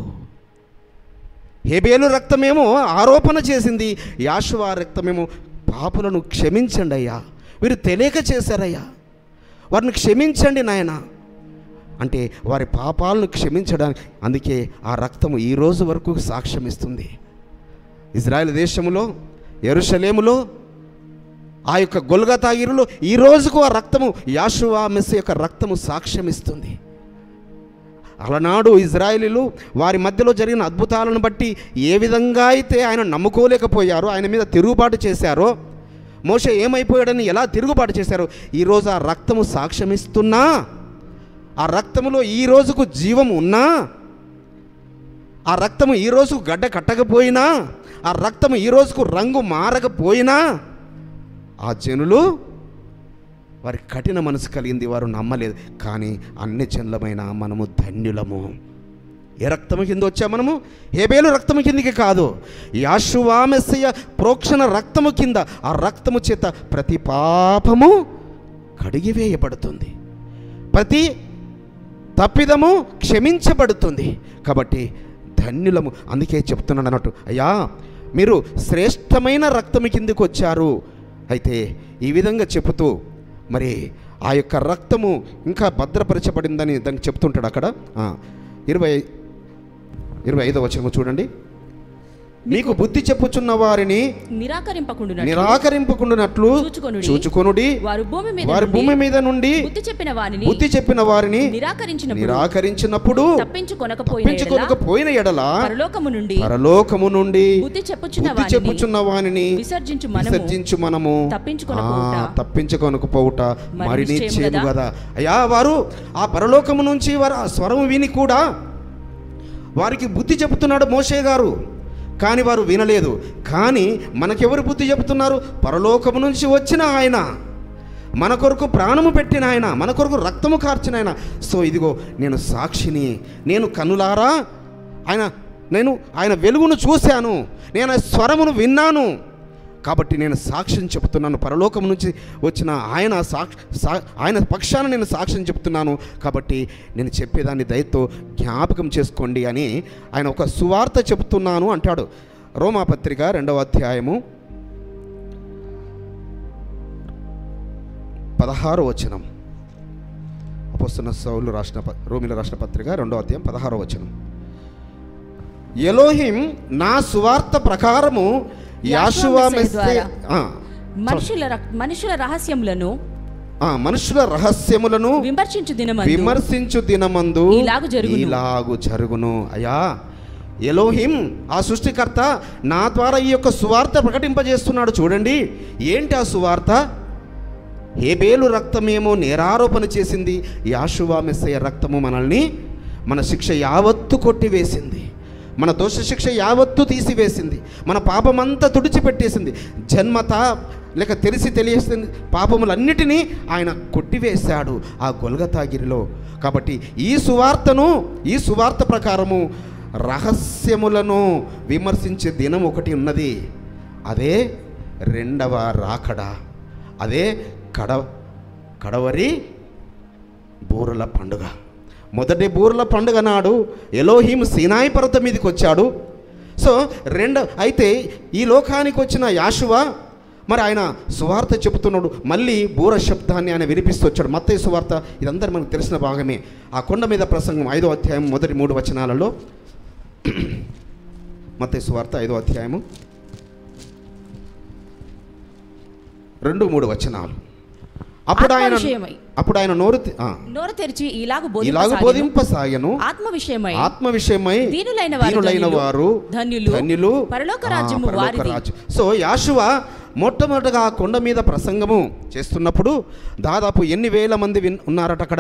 హేబేలు రక్తమేమో ఆరోపణ చేసింది యాశువా రక్తమేమో పాపులను క్షమించండి అయ్యా వీరు తెలియక చేశారయ్యా వారిని క్షమించండి నాయన అంటే వారి పాపాలను క్షమించడానికి అందుకే ఆ రక్తము ఈ రోజు వరకు సాక్ష్యం ఇస్తుంది ఇజ్రాయెల్ దేశములో ఎరుషలేములో ఆ యొక్క గొల్గతాగిరిలో ఈ రోజుకు ఆ రక్తము యాషువా మెస్స యొక్క రక్తము సాక్ష్యం ఇస్తుంది అలనాడు ఇజ్రాయేలీలు వారి మధ్యలో జరిగిన అద్భుతాలను బట్టి ఏ విధంగా అయితే ఆయన నమ్ముకోలేకపోయారో ఆయన మీద తిరుగుబాటు చేశారో మోషే ఏమైపోయాడని ఎలా తిరుగుబాటు చేశారో ఈరోజు ఆ రక్తము సాక్ష్యమిస్తున్నా ఆ రక్తములో ఈ రోజుకు జీవం ఉన్నా ఆ రక్తము ఈ రోజుకు గడ్డ కట్టకపోయినా ఆ రక్తము ఈ రోజుకు రంగు మారకపోయినా ఆ జనులు వారి కఠిన మనసు కలిగింది వారు నమ్మలేదు కానీ అన్ని జనులమైన మనము ధన్యులము ఏ రక్తము కింద వచ్చా మనము హేబేలు రక్తము కిందికి కాదు యాశువా మెస్సయ్య ప్రోక్షణ రక్తము కింద ఆ రక్తము చేత ప్రతి పాపము కడిగివేయబడుతుంది ప్రతి తప్పిదము క్షమించబడుతుంది కాబట్టి ధన్యులము అందుకే చెప్తున్నాను అన్నట్టు అయ్యా మీరు శ్రేష్టమైన రక్తము కిందికి వచ్చారు అయితే ఈ విధంగా చెబుతూ మరి ఆ యొక్క రక్తము ఇంకా భద్రపరచబడిందని దానికి చెప్తుంటాడు అక్కడ ఆ, ఇరవై ఇరవై ఐదో వచనము చూడండి మీకు బుద్ధి చెప్పుచున్న వారిని నిరాకరింపకుండా నిరాకరింపకుండానట్లు చూచుకొనుడి. చూచుకొనుడి వారు భూమి మీద వారి నుండి భూమి మీద నుండి బుద్ధి చెప్పిన వారిని బుద్ధి చెప్పిన వారిని నిరాకరించినప్పుడు నిరాకరించినప్పుడు తప్పించుకొనకపోయిన ఎడల తప్పించుకోకపోయిన ఎడల పరలోకము నుండి పరలోకము నుండి బుద్ధి చెప్పుచున్న బుద్ధి వారిని చెప్పుచున్న వానిని విసర్జించు మనము విసర్జించు మనము తప్పించుకొనకపోవుట. ఆ, తప్పించుకొనకపోవుట మరి మరి నిశ్చయం నిశ్చయము కదా? కదా అయ్యా వారు ఆ పరలోకము నుంచి వారు ఆ స్వరం విని కూడా వారికి బుద్ధి చెబుతున్నాడు మోషే గారు కానీ వారు వినలేదు కానీ మనకెవరు బుద్ధి చెబుతున్నారు పరలోకము నుంచి వచ్చిన ఆయన మన కొరకు ప్రాణము పెట్టిన ఆయన మన కొరకు రక్తము కార్చిన ఆయన సో ఇదిగో నేను సాక్షిని నేను కన్నులారా ఆయన నేను ఆయన వెలుగును చూశాను నేను ఆ స్వరమును విన్నాను కాబట్టి నేను సాక్ష్యం చెప్తున్నాను పరలోకం నుంచి వచ్చిన ఆయన సాక్ష సా- ఆయన పక్షాన నేను సాక్ష్యం చెప్తున్నాను కాబట్టి నేను చెప్పేదాన్ని దయతో జ్ఞాపకం చేసుకోండి అని ఆయన ఒక సువార్త చెప్తున్నాను అంటాడు రోమాపత్రిక రెండవ అధ్యాయము పదహారు వచనం అపోస్తున్న సౌలు రాసిన ప- రోమిల రాసిన పత్రిక రెండో అధ్యాయం పదహారో వచనం ఎలోహిం నా సువార్త ప్రకారము యాశువా మెస్సే ద్వారా ఆ, మనుషుల రక్- మనుషుల రహస్యములను ఆ, మనుషుల రహస్యములను విమర్శించు దినమందు విమర్శించు దినమందు ఈలాగు జరుగును. ఈలాగు జరుగును అయ్యా ఎలోహిం ఆ సృష్టికర్త నా ద్వారా ఈ యొక్క సువార్త ప్రకటింపజేస్తున్నాడు చూడండి ఏంటి ఆ సువార్త హేబేలు రక్తమేమో నేరారోపణ చేసింది యాషువా మెస్సయ్య రక్తము మనల్ని మన శిక్ష యావత్తు కొట్టివేసింది మన దోష శిక్ష యావత్తు తీసివేసింది మన పాపమంతా తుడిచిపెట్టేసింది జన్మత లేక తెలిసి తెలియసింది పాపములన్నిటినీ ఆయన కొట్టివేశాడు ఆ గొల్గతాగిరిలో కాబట్టి ఈ సువార్తను ఈ సువార్త ప్రకారము రహస్యములను విమర్శించే దినం ఒకటి ఉన్నది అదే రెండవ రాకడ అదే కడ కడవరి బూరల పండుగ మొదటి బూరల పండుగ నాడు ఎలోహిం సినాయి పర్వతం మీదకి వచ్చాడు సో రెండు అయితే ఈ లోకానికి వచ్చిన యాశువ మరి ఆయన సువార్త చెబుతున్నాడు మళ్ళీ బూర శబ్దాన్ని ఆయన వినిపిస్తూ వచ్చాడు మత్తయి సువార్త ఇదంతా మనకు తెలిసిన భాగమే ఆ కొండ మీద ప్రసంగం ఐదో అధ్యాయం మొదటి మూడు వచనాలలో మత్తయి సువార్త ఐదో అధ్యాయము రెండు మూడు వచనాలు అప్పుడు ఆయన ఆత్మ విషయమై. అప్పుడు ఆయన నోరు తె- ఆ, నోరు తెరిచి ఇలాగు ఇలాగ బోధింపసాగెను. బోధింపసాగను ఆత్మ విషయమై ఆత్మ విషయమై దీనులైన వారు దీనులైన ధన్యులు. వారు ధన్యులు. ధన్యులు పరలోక ఆ, రాజ్యము పరలోక వారిది. రాజ్యం. సో యాశువ మొట్టమొదటగా ఆ కొండ మీద ప్రసంగము చేస్తున్నప్పుడు దాదాపు ఎన్ని వేల మంది విన్ ఉన్నారట అక్కడ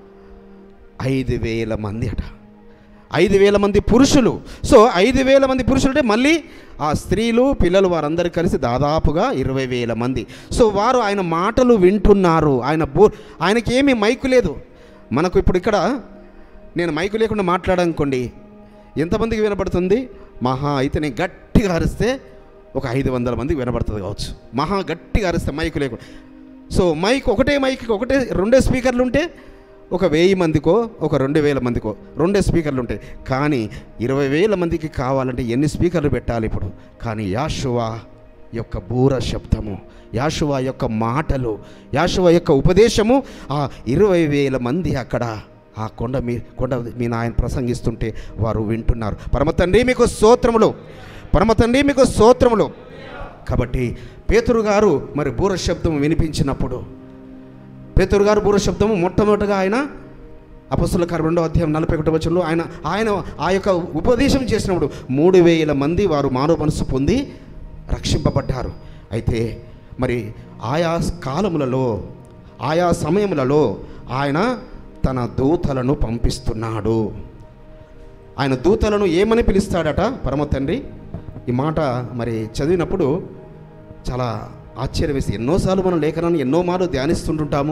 ఐదు వేల మంది అట ఐదు వేల మంది పురుషులు సో ఐదు వేల మంది పురుషులు అంటే మళ్ళీ ఆ స్త్రీలు పిల్లలు వారందరూ కలిసి దాదాపుగా ఇరవై వేల మంది సో వారు ఆయన మాటలు వింటున్నారు ఆయన బో ఆయనకి ఏమీ మైకు లేదు మనకు ఇప్పుడు ఇక్కడ నేను మైకు లేకుండా మాట్లాడనుకోండి ఎంతమందికి వినపడుతుంది మహా అయితే నేను గట్టిగా అరిస్తే ఒక ఐదు వందల మందికి వినపడుతుంది కావచ్చు మహా గట్టిగా అరిస్తే మైకు లేకుండా సో మైక్ ఒకటే మైక్ ఒకటే రెండే స్పీకర్లు ఉంటే ఒక వెయ్యి మందికో ఒక రెండు వేల మందికో రెండే స్పీకర్లు ఉంటాయి కానీ ఇరవై వేల మందికి కావాలంటే ఎన్ని స్పీకర్లు పెట్టాలి ఇప్పుడు కానీ యాషువా యొక్క బూర శబ్దము యాషువా యొక్క మాటలు యాషువా యొక్క ఉపదేశము ఆ ఇరవై వేల మంది అక్కడ ఆ కొండ మీ కొండ మీ నాయన ప్రసంగిస్తుంటే వారు వింటున్నారు పరమ తండ్రి మీకు స్తోత్రములు పరమ తండ్రి మీకు స్తోత్రములు కాబట్టి పేతురు గారు మరి బూర శబ్దం వినిపించినప్పుడు పేతురు గారు బూర శబ్దము మొట్టమొదటిగా ఆయన అపస్సుల కారు రెండో అధ్యాయం నలభై ఒకటి వచ్చంలో ఆయన ఆయన ఆ యొక్క ఉపదేశం చేసినప్పుడు మూడు వేల మంది వారు మానవ మనసు పొంది రక్షింపబడ్డారు అయితే మరి ఆయా కాలములలో ఆయా సమయములలో ఆయన తన దూతలను పంపిస్తున్నాడు ఆయన దూతలను ఏమని పిలుస్తాడట పరమ తండ్రి ఈ మాట మరి చదివినప్పుడు చాలా ఆశ్చర్యం వేసి ఎన్నోసార్లు మనం లేఖనాన్ని ఎన్నో మార్లు ధ్యానిస్తుంటుంటాము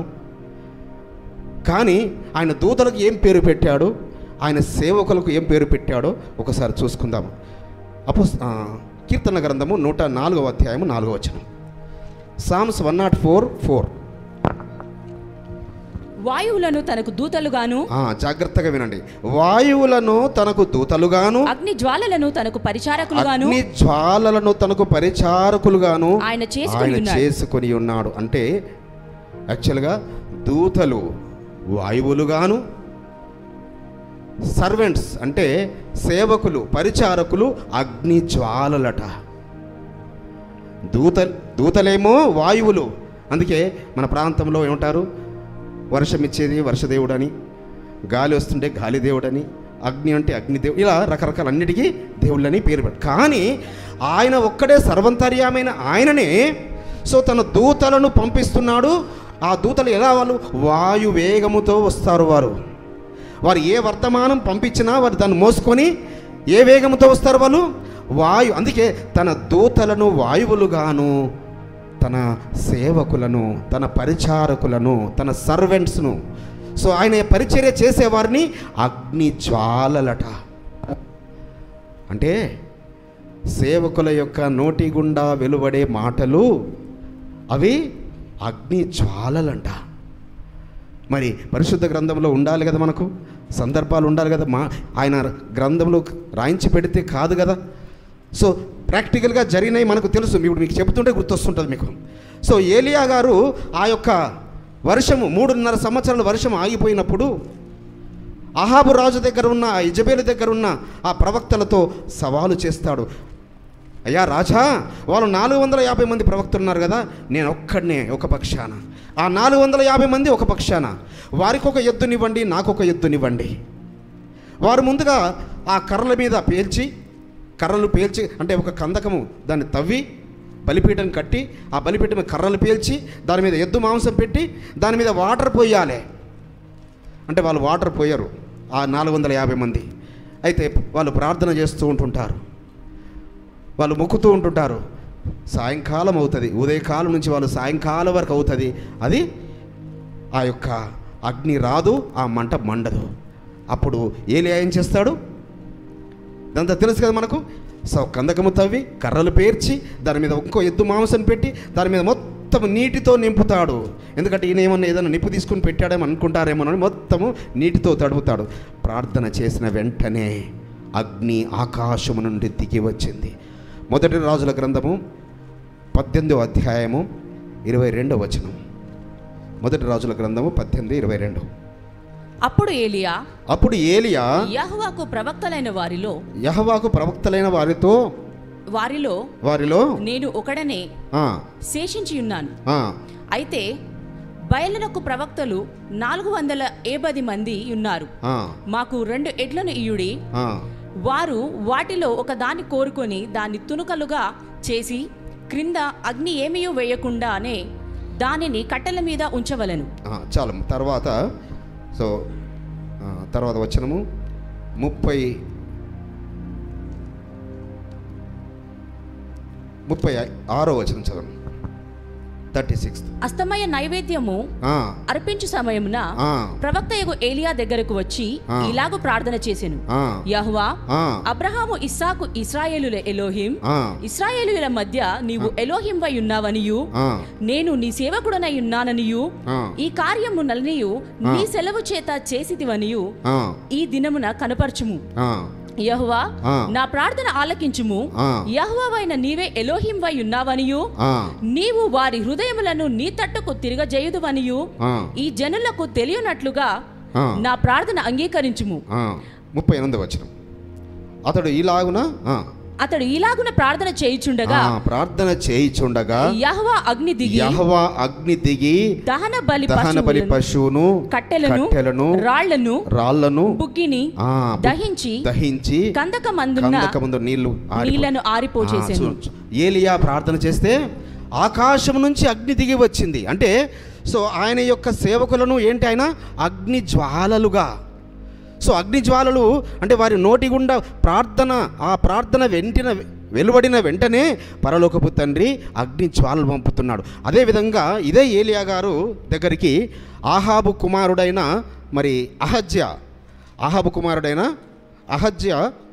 కానీ ఆయన దూతలకు ఏం పేరు పెట్టాడు ఆయన సేవకులకు ఏం పేరు పెట్టాడో ఒకసారి చూసుకుందాము అపో కీర్తన గ్రంథము నూట నాలుగవ అధ్యాయము నాలుగవ వచనం psalms one nought four four వాయువులను తనకు దూతలుగాను జాగ్రత్తగా వినండి వాయువులను తనకు దూతలుగాను అగ్ని జ్వాలలను తనకు పరిచారకులుగాను అగ్ని జ్వాలలను తనకు పరిచారకులుగాను ఆయన చేసుకొని ఆయన ఉన్నాడు. చేసుకొని ఉన్నాడు అంటే యాక్చువల్గా దూతలు వాయువులుగాను సర్వెంట్స్ అంటే సేవకులు పరిచారకులు అగ్ని జ్వాలలట దూత దూతలేమో వాయువులు అందుకే మన ప్రాంతంలో ఏమంటారు వర్షం ఇచ్చేది వర్షదేవుడని గాలి వస్తుంటే గాలి దేవుడని అగ్ని అంటే అగ్నిదేవుడు ఇలా రకరకాల అన్నిటికీ దేవుళ్ళని పేరు పెట్టు కానీ ఆయన ఒక్కడే సర్వంతర్యమైన ఆయననే సో తన దూతలను పంపిస్తున్నాడు ఆ దూతలు ఎలా వాళ్ళు వాయు వేగముతో వస్తారు వారు వారు ఏ వర్తమానం పంపించినా వారు దాన్ని మోసుకొని ఏ వేగంతో వస్తారు వాళ్ళు వాయు అందుకే తన దూతలను వాయువులుగాను తన సేవకులను తన పరిచారకులను తన సర్వెంట్స్ను సో ఆయన పరిచర్య చేసేవారిని అగ్ని జ్వాలలట అంటే సేవకుల యొక్క నోటి గుండా వెలువడే మాటలు అవి అగ్ని జ్వాలలంట మరి పరిశుద్ధ గ్రంథంలో ఉండాలి కదా మనకు సందర్భాలు ఉండాలి కదా మా ఆయన గ్రంథంలో రాయించి పెడితే కాదు కదా సో ప్రాక్టికల్గా జరిగినాయి మనకు తెలుసు ఇప్పుడు మీకు చెబుతుంటే గుర్తొస్తుంటుంది మీకు సో ఏలియా గారు ఆ యొక్క వర్షము మూడున్నర సంవత్సరాల వర్షం ఆగిపోయినప్పుడు అహాబు రాజు దగ్గర ఉన్న ఆ ఇజబేలు దగ్గర ఉన్న ఆ ప్రవక్తలతో సవాలు చేస్తాడు అయ్యా రాజా వాళ్ళు నాలుగు వందల యాభై మంది ప్రవక్తలు ఉన్నారు కదా నేను ఒక్కడనే ఒక పక్షాన ఆ నాలుగు వందల యాభై మంది ఒక పక్షాన వారికి ఒక ఎద్దునివ్వండి నాకు ఒక ఎద్దునివ్వండి వారు ముందుగా ఆ కర్రల మీద పేల్చి కర్రలు పేల్చి అంటే ఒక కందకము దాన్ని తవ్వి బలిపీఠం కట్టి ఆ బలిపీఠం మీద కర్రలు పేల్చి దాని మీద ఎద్దు మాంసం పెట్టి దాని మీద వాటర్ పోయాలి అంటే వాళ్ళు వాటర్ పోయారు ఆ నాలుగు వందల యాభై మంది అయితే వాళ్ళు ప్రార్థన చేస్తూ ఉంటుంటారు వాళ్ళు మొక్కుతూ ఉంటుంటారు సాయంకాలం అవుతుంది ఉదయకాలం నుంచి వాళ్ళు సాయంకాలం వరకు అవుతుంది అది ఆ యొక్క అగ్ని రాదు ఆ మంట మండదు అప్పుడు ఏలియా ఏం చేస్తాడు ఇదంతా తెలుసు కదా మనకు సో కందకము తవ్వి కర్రలు పేర్చి దాని మీద ఇంకో ఎద్దు మాంసం పెట్టి దాని మీద మొత్తం నీటితో నింపుతాడు ఎందుకంటే ఈయన ఏమన్నా ఏదైనా నిప్పు తీసుకుని పెట్టాడేమో అనుకుంటారేమో అని మొత్తము నీటితో తడుపుతాడు ప్రార్థన చేసిన వెంటనే అగ్ని ఆకాశము నుండి దిగి వచ్చింది మొదటి రాజుల గ్రంథము పద్దెనిమిదో అధ్యాయము ఇరవై రెండో వచనం మొదటి రాజుల గ్రంథము పద్దెనిమిది ఇరవై రెండు అప్పుడు ఏలియా అప్పుడు ఏలియా యహోవాకు ప్రవక్తలైన వారిలో యహవాకు ప్రవక్తలైన వారితో వారిలో వారిలో నేను ఒకడనే ఆ, శేషించి ఉన్నాను ఆ, అయితే బయలునకు ప్రవక్తలు నాలుగు వందల ఏబది మంది ఉన్నారు ఆ, మాకు రెండు ఎడ్లను ఇయుడి ఆ, వారు వాటిలో ఒక దాన్ని కోరుకొని దాన్ని తునుకలుగా చేసి క్రింద అగ్ని ఏమీ వేయకుండానే దానిని కట్టెల మీద ఉంచవలెను ఆ, చాలు తర్వాత సో ఆ, తర్వాత వచనము ముప్పై ముప్పై ఆరో వచనం చదవండి థర్టీ సిక్స్త్ అస్తమయ నైవేద్యము అర్పించు సమయమున ప్రవక్తయగు ఏలియా దగ్గరకు వచ్చి ఆ. ఇలాగు ప్రార్థన చేసెను యహ్వా అబ్రహాము ఇస్సాకు ఇస్రాయేలుల ఎలోహిం ఇస్రాయేలుల మధ్య నీవు ఎలోహిం వై ఉన్నావనియు నేను నీ సేవకుడనై ఉన్నాననియు ఈ కార్యము నలనియు నీ సెలవు చేత చేసిదివనియు ఈ దినమున కనపరచుము యహ్వా ఆ. నా ప్రార్థన ఆలకించుము ఆ. యహ్వావైన నీవే ఎలోహిం వై ఉన్నావనియు నీవు వారి హృదయములను నీ తట్టుకు తిరగజేయుదువనియు ఈ జనులకు తెలియనట్లుగా ఆ. నా ప్రార్థన అంగీకరించుము ముప్పై ఎనిమిది వచనం అతడు ఈలాగున ఆ, అతడు ఇలాగున ప్రార్థన చేయుచుండగా ఆ, ప్రార్థన చేయిచుండగా యహ్వా అగ్ని దిగి యహవా అగ్ని దిగి దహన బలి దహన బలి పశువులను, పశువును కట్టెలను కట్టెలను రాళ్లను రాళ్లను బుగ్గిని ఆ, బు- దహించి దహించి కందకమందున్న కందకముందు నీళ్లు ఆరిపో- నీళ్లను ఆరిపోచేసెను ఆ, చూ- ఏలియా ప్రార్థన చేస్తే ఆకాశం నుంచి అగ్ని దిగి వచ్చింది అంటే సో ఆయన యొక్క సేవకులను ఏంటి ఆయన అగ్ని జ్వాలలుగా సో అగ్ని జ్వాలలు అంటే వారి నోటి గుండా ప్రార్థన ఆ ప్రార్థన వెంటిన వెలువడిన వెంటనే పరలోకపు తండ్రి అగ్ని జ్వాలలు పంపుతున్నాడు అదేవిధంగా ఇదే ఏలియా గారు దగ్గరికి ఆహాబు కుమారుడైన మరి అహజ్య ఆహాబు కుమారుడైన అహజ్య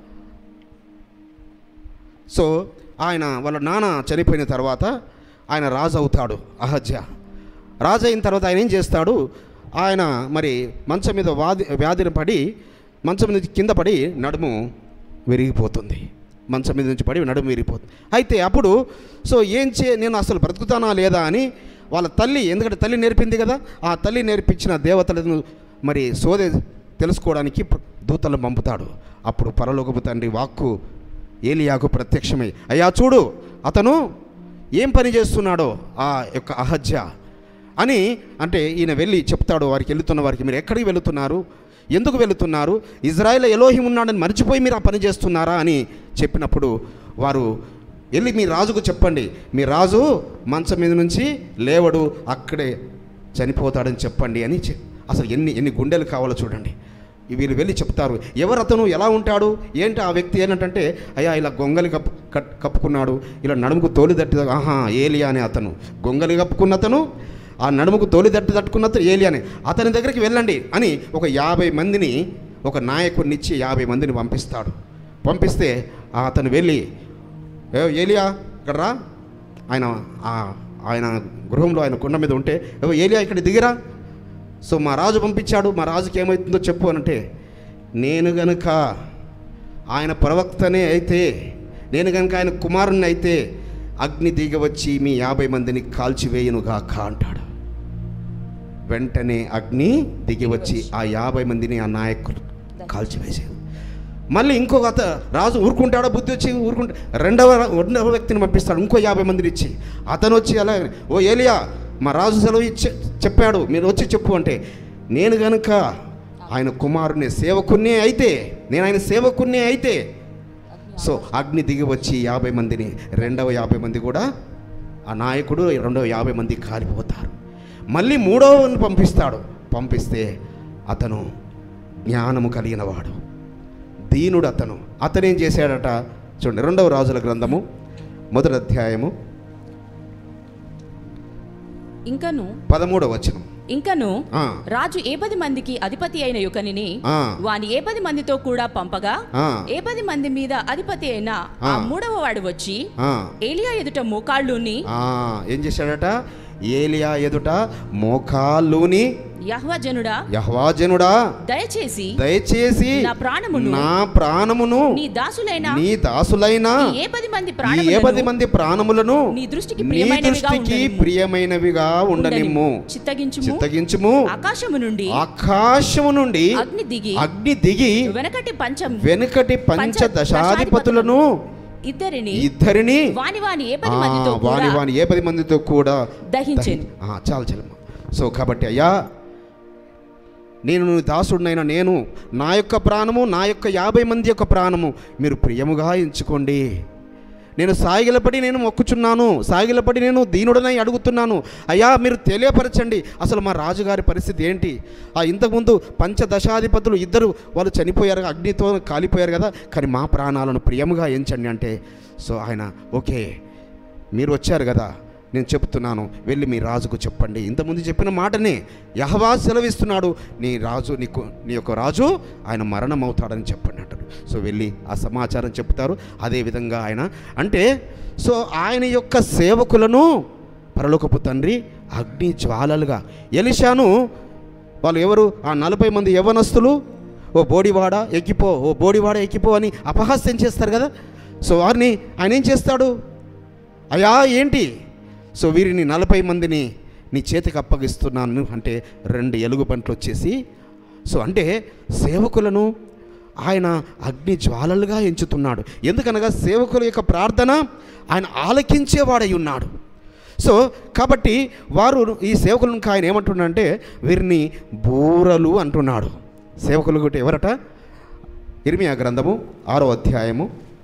సో ఆయన వాళ్ళ నాన్న చనిపోయిన తర్వాత ఆయన రాజు అవుతాడు అహజ్య రాజు అయిన తర్వాత ఆయన ఏం చేస్తాడు ఆయన మరి మంచం మీద వాది వ్యాధిని పడి మంచం మీద కింద పడి నడుము విరిగిపోతుంది మంచం మీద నుంచి పడి నడుము విరిగిపోతుంది అయితే అప్పుడు సో ఏం చే నేను అసలు బ్రతుకుతానా లేదా అని వాళ్ళ తల్లి ఎందుకంటే తల్లి నేర్పింది కదా ఆ తల్లి నేర్పించిన దేవతలను మరి సోదే తెలుసుకోవడానికి ప్ర- దూతలను పంపుతాడు అప్పుడు పరలోకపు తండ్రి వాక్కు ఏలియాకు ప్రత్యక్షమై అయ్యా చూడు అతను ఏం పని చేస్తున్నాడో ఆ యొక్క అహజ్య అని అంటే ఈయన వెళ్ళి చెప్తాడు వారికి వెళుతున్న వారికి మీరు ఎక్కడికి వెళుతున్నారు ఎందుకు వెళుతున్నారు ఇజ్రాయెల్ ఎలోహిం ఉన్నాడని మర్చిపోయి మీరు ఆ పని చేస్తున్నారా అని చెప్పినప్పుడు వారు వెళ్ళి మీ రాజుకు చెప్పండి మీ రాజు మంచం మీద నుంచి లేవడు అక్కడే చనిపోతాడని చెప్పండి అని చె- అసలు ఎన్ని ఎన్ని గుండెలు కావాలో చూడండి వీళ్ళు వెళ్ళి చెప్తారు ఎవరు అతను ఎలా ఉంటాడు ఏంటి ఆ వ్యక్తి ఏంటంటే అయ్యా ఇలా గొంగలి కప్పు కట్ కప్పుకున్నాడు ఇలా నడుముకు తోలి దట్టి ఆహా ఏలియా అనే అతను గొంగలి కప్పుకున్న అతను ఆ నడుముకు తోలి దట్టి తట్టుకున్న అతను ఏలియా అనే అతని దగ్గరికి వెళ్ళండి అని ఒక యాభై మందిని ఒక నాయకుడిని ఇచ్చి యాభై మందిని పంపిస్తాడు పంపిస్తే ఆ అతను వెళ్ళి ఏ ఏలియా ఇక్కడ రా ఆయన ఆ- ఆయన గృహంలో ఆయన కొండ మీద ఉంటే "ఏ ఏలియా ఇక్కడ దిగిరా సో మా రాజు పంపించాడు మా రాజుకి ఏమవుతుందో చెప్పు అనంటే నేను గనుక ఆయన ప్రవక్తనే అయితే నేను గనుక ఆయన కుమారుని అయితే అగ్ని దిగ వచ్చి మీ యాభై మందిని కాల్చివేయునుగాక అంటాడు వెంటనే అగ్ని దిగి వచ్చి ఆ యాభై మందిని ఆ నాయకులు కాల్చివేశారు మళ్ళీ ఇంకొక అత రాజు ఊరుకుంటాడో బుద్ధి వచ్చి ఊరుకుంటా రెండవ రెండవ వ్యక్తిని పంపిస్తాడు ఇంకో యాభై మందిని ఇచ్చి అతను వచ్చి అలా ఓ ఏలియా మా రాజు సెలవు ఇచ్చి చెప్పాడు మీరు వచ్చి చెప్పు అంటే నేను గనుక ఆయన కుమారుని సేవకున్నే అయితే నేను ఆయన సేవకున్నే అయితే సో అగ్ని దిగి వచ్చి యాభై మందిని రెండవ యాభై మంది కూడా ఆ నాయకుడు రెండవ యాభై మంది కాలిపోతారు మళ్ళీ మూడవని పంపిస్తాడు పంపిస్తే అతను జ్ఞానము కలిగిన వాడు దీనుడు అతను అతనేం చేశాడట చూడండి రెండవ రాజుల గ్రంథము మొదటి అధ్యాయము ఇంకను పదమూడవ వచనం ఇంకను ఆ, రాజు ఏ పది మందికి అధిపతి అయిన యుకనిని ఆ, వాని ఏ పది మందితో కూడా పంపగా ఆ, ఏ పది మంది మీద అధిపతి అయిన ఆ ఆ. మూడవ వాడు వచ్చి ఆ, ఏలియా ఎదుట మోకాళ్ళుని ఆ, ఏం చేశాడట ఏలియా ఎదుట మోకాళ్ళుని యహ్వజనుడా యహ్వాజనుడా దయచేసి దయచేసి నా ప్రాణమును నా ప్రాణమును నీ దాసులైన నీ దాసులైన ఈ ఏ పది మంది ఈ ఏ ప్రాణములను పది మంది ప్రాణములను నీ దృష్టికి నీ ప్రియమైనవిగా దృష్టికి ఉండనిమ్ము. ప్రియమైనవిగా ఉండనిమ్ము చిత్తగించుము చిత్తగించుము ఆకాశము నుండి ఆకాశము నుండి అగ్ని దిగి అగ్ని దిగి వెనకటి పంచం వెనకటి పంచదశాధిపతులను ఇద్దరిని ఇద్దరిని వాని వాని ఏ ఆ, పది మందితో వాని కూడా వాని ఏ పది మందితో కూడా దహించెను ఆ, చాలు చాలమ్మా సో కాబట్టి అయ్యా నేను నీ దాసుడినైనా నేను నా యొక్క ప్రాణము నా యొక్క యాభై మంది యొక్క ప్రాణము మీరు ప్రియముగా ఎంచుకోండి నేను సాగిలపడి నేను మొక్కుచున్నాను సాగిలపడి నేను దీనుడనై అడుగుతున్నాను అయ్యా మీరు తెలియపరచండి అసలు మా రాజుగారి పరిస్థితి ఏంటి ఆ ఇంతకుముందు పంచదశాధిపతులు ఇద్దరు వాళ్ళు చనిపోయారు అగ్నితో కాలిపోయారు కదా కానీ మా ప్రాణాలను ప్రియముగా ఎంచండి అంటే సో ఆయన ఓకే మీరు వచ్చారు కదా నేను చెప్తున్నాను వెళ్ళి మీ రాజుకు చెప్పండి ఇంతకుముందు చెప్పిన మాటనే యహవా సెలవిస్తున్నాడు నీ రాజు నీకు నీ యొక్క రాజు ఆయన మరణం అవుతాడని చెప్పండి అంటారు సో వెళ్ళి ఆ సమాచారం చెప్తారు అదేవిధంగా ఆయన అంటే సో ఆయన యొక్క సేవకులను పరలోకపు తండ్రి అగ్ని జ్వాలలుగా ఎలిషాను వాళ్ళు ఎవరు ఆ నలభై మంది యవనస్తులు ఓ బోడివాడ ఎక్కిపో ఓ బోడివాడ ఎక్కిపో అని అపహాస్యం చేస్తారు కదా సో వారిని ఆయన ఏం చేస్తాడు అయ్యా ఏంటి సో వీరిని నలభై మందిని నీ చేతికి అప్పగిస్తున్నాను అంటే రెండు ఎలుగు పంటలు వచ్చేసి సో అంటే సేవకులను ఆయన అగ్ని జ్వాలలుగా ఎంచుతున్నాడు ఎందుకనగా సేవకుల యొక్క ప్రార్థన ఆయన ఆలకించేవాడై ఉన్నాడు సో కాబట్టి వారు ఈ సేవకులను ఆయన ఏమంటున్నాడంటే వీరిని బూరలు అంటున్నాడు సేవకులు కూడా ఎవరట ఇర్మియా గ్రంథము ఆరో అధ్యాయము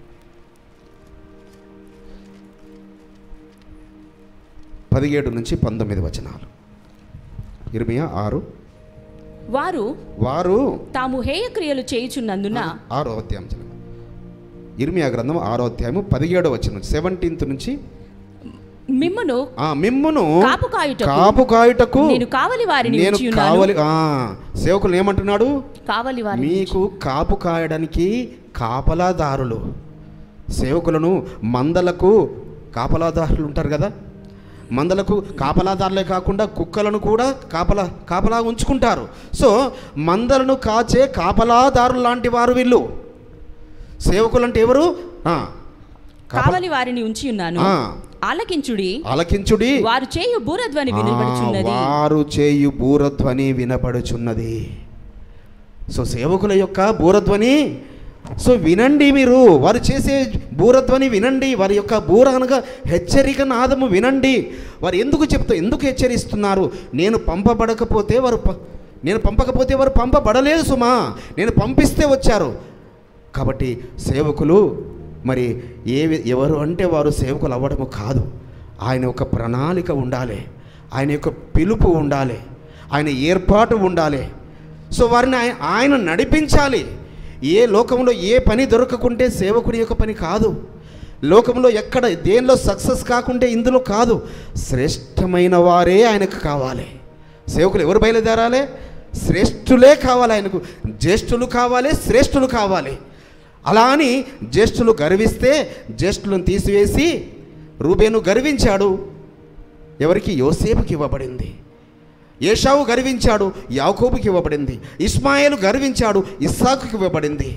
పదిహేడు నుంచి పంతొమ్మిది వచనాలు ఇర్మియా ఆరు వారు వారు తాము హేయ క్రియలు చేయుచున్నందున ఆరో అధ్యాయం చదవండి. ఇర్మియా గ్రంథం ఆరో అధ్యాయము పదిహేడో వచనం సెవెంటీన్త్ నుంచి మిమ్మును ఆ మిమ్మును కాపు కాయుటకు కాపు కాయుటకు నేను కావలి వారిని నేను ఉంచి ఉన్నాను. కావలి ఆ, సేవకులు ఏమంటున్నాడు కావలి వారిని మీకు కాపు కాయడానికి కాపలాదారులు సేవకులను మందలకు కాపలాదారులు ఉంటారు కదా మందలకు కాపలాదారులే కాకుండా కుక్కలను కూడా కాపలా కాపలా ఉంచుకుంటారు సో మందలను కాచే కాపలాదారులు లాంటి వారు వీళ్ళు సేవకులు అంటే ఎవరు ఆ, కాప- కావలి వారిని ఉంచి ఉన్నాను ఆ. ఆలకించుడి ఆలకించుడి వారు చేయు బూరధ్వని ఆ, వినబడుచున్నది వారు చేయు బూరధ్వని వినపడుచున్నది సో సేవకుల యొక్క బూరధ్వని సో వినండి మీరు వారు చేసే బూరధ్వని వినండి వారి యొక్క బూర అనగా హెచ్చరిక నాదము వినండి వారు ఎందుకు చెప్తా ఎందుకు హెచ్చరిస్తున్నారు నేను పంపబడకపోతే వారు ప- నేను పంపకపోతే వారు పంపబడలేదు సుమా నేను పంపిస్తే వచ్చారు కాబట్టి సేవకులు మరి ఏ వి- ఎవరు అంటే వారు సేవకులు అవ్వడము కాదు ఆయన యొక్క ప్రణాళిక ఉండాలి ఆయన యొక్క పిలుపు ఉండాలి ఆయన ఏర్పాటు ఉండాలి సో వారిని ఆయన ఆయన నడిపించాలి ఏ లోకంలో ఏ పని దొరకకుంటే సేవకుడి యొక్క పని కాదు లోకంలో ఎక్కడ దేనిలో సక్సెస్ కాకుంటే ఇందులో కాదు శ్రేష్టమైన వారే ఆయనకు కావాలి సేవకులు ఎవరు బయలుదేరాలి శ్రేష్ఠులే కావాలి ఆయనకు జ్యేష్ఠులు కావాలి శ్రేష్ఠులు కావాలి అలా అని జ్యేష్ఠులు గర్విస్తే జ్యేష్ఠులను తీసివేసి రూబేను గర్వించాడు ఎవరికి యోసేపుకి ఇవ్వబడింది ఏషావు గర్వించాడు యాకోబుకి ఇవ్వబడింది ఇస్మాయిలు గర్వించాడు ఇస్సాకుకి ఇవ్వబడింది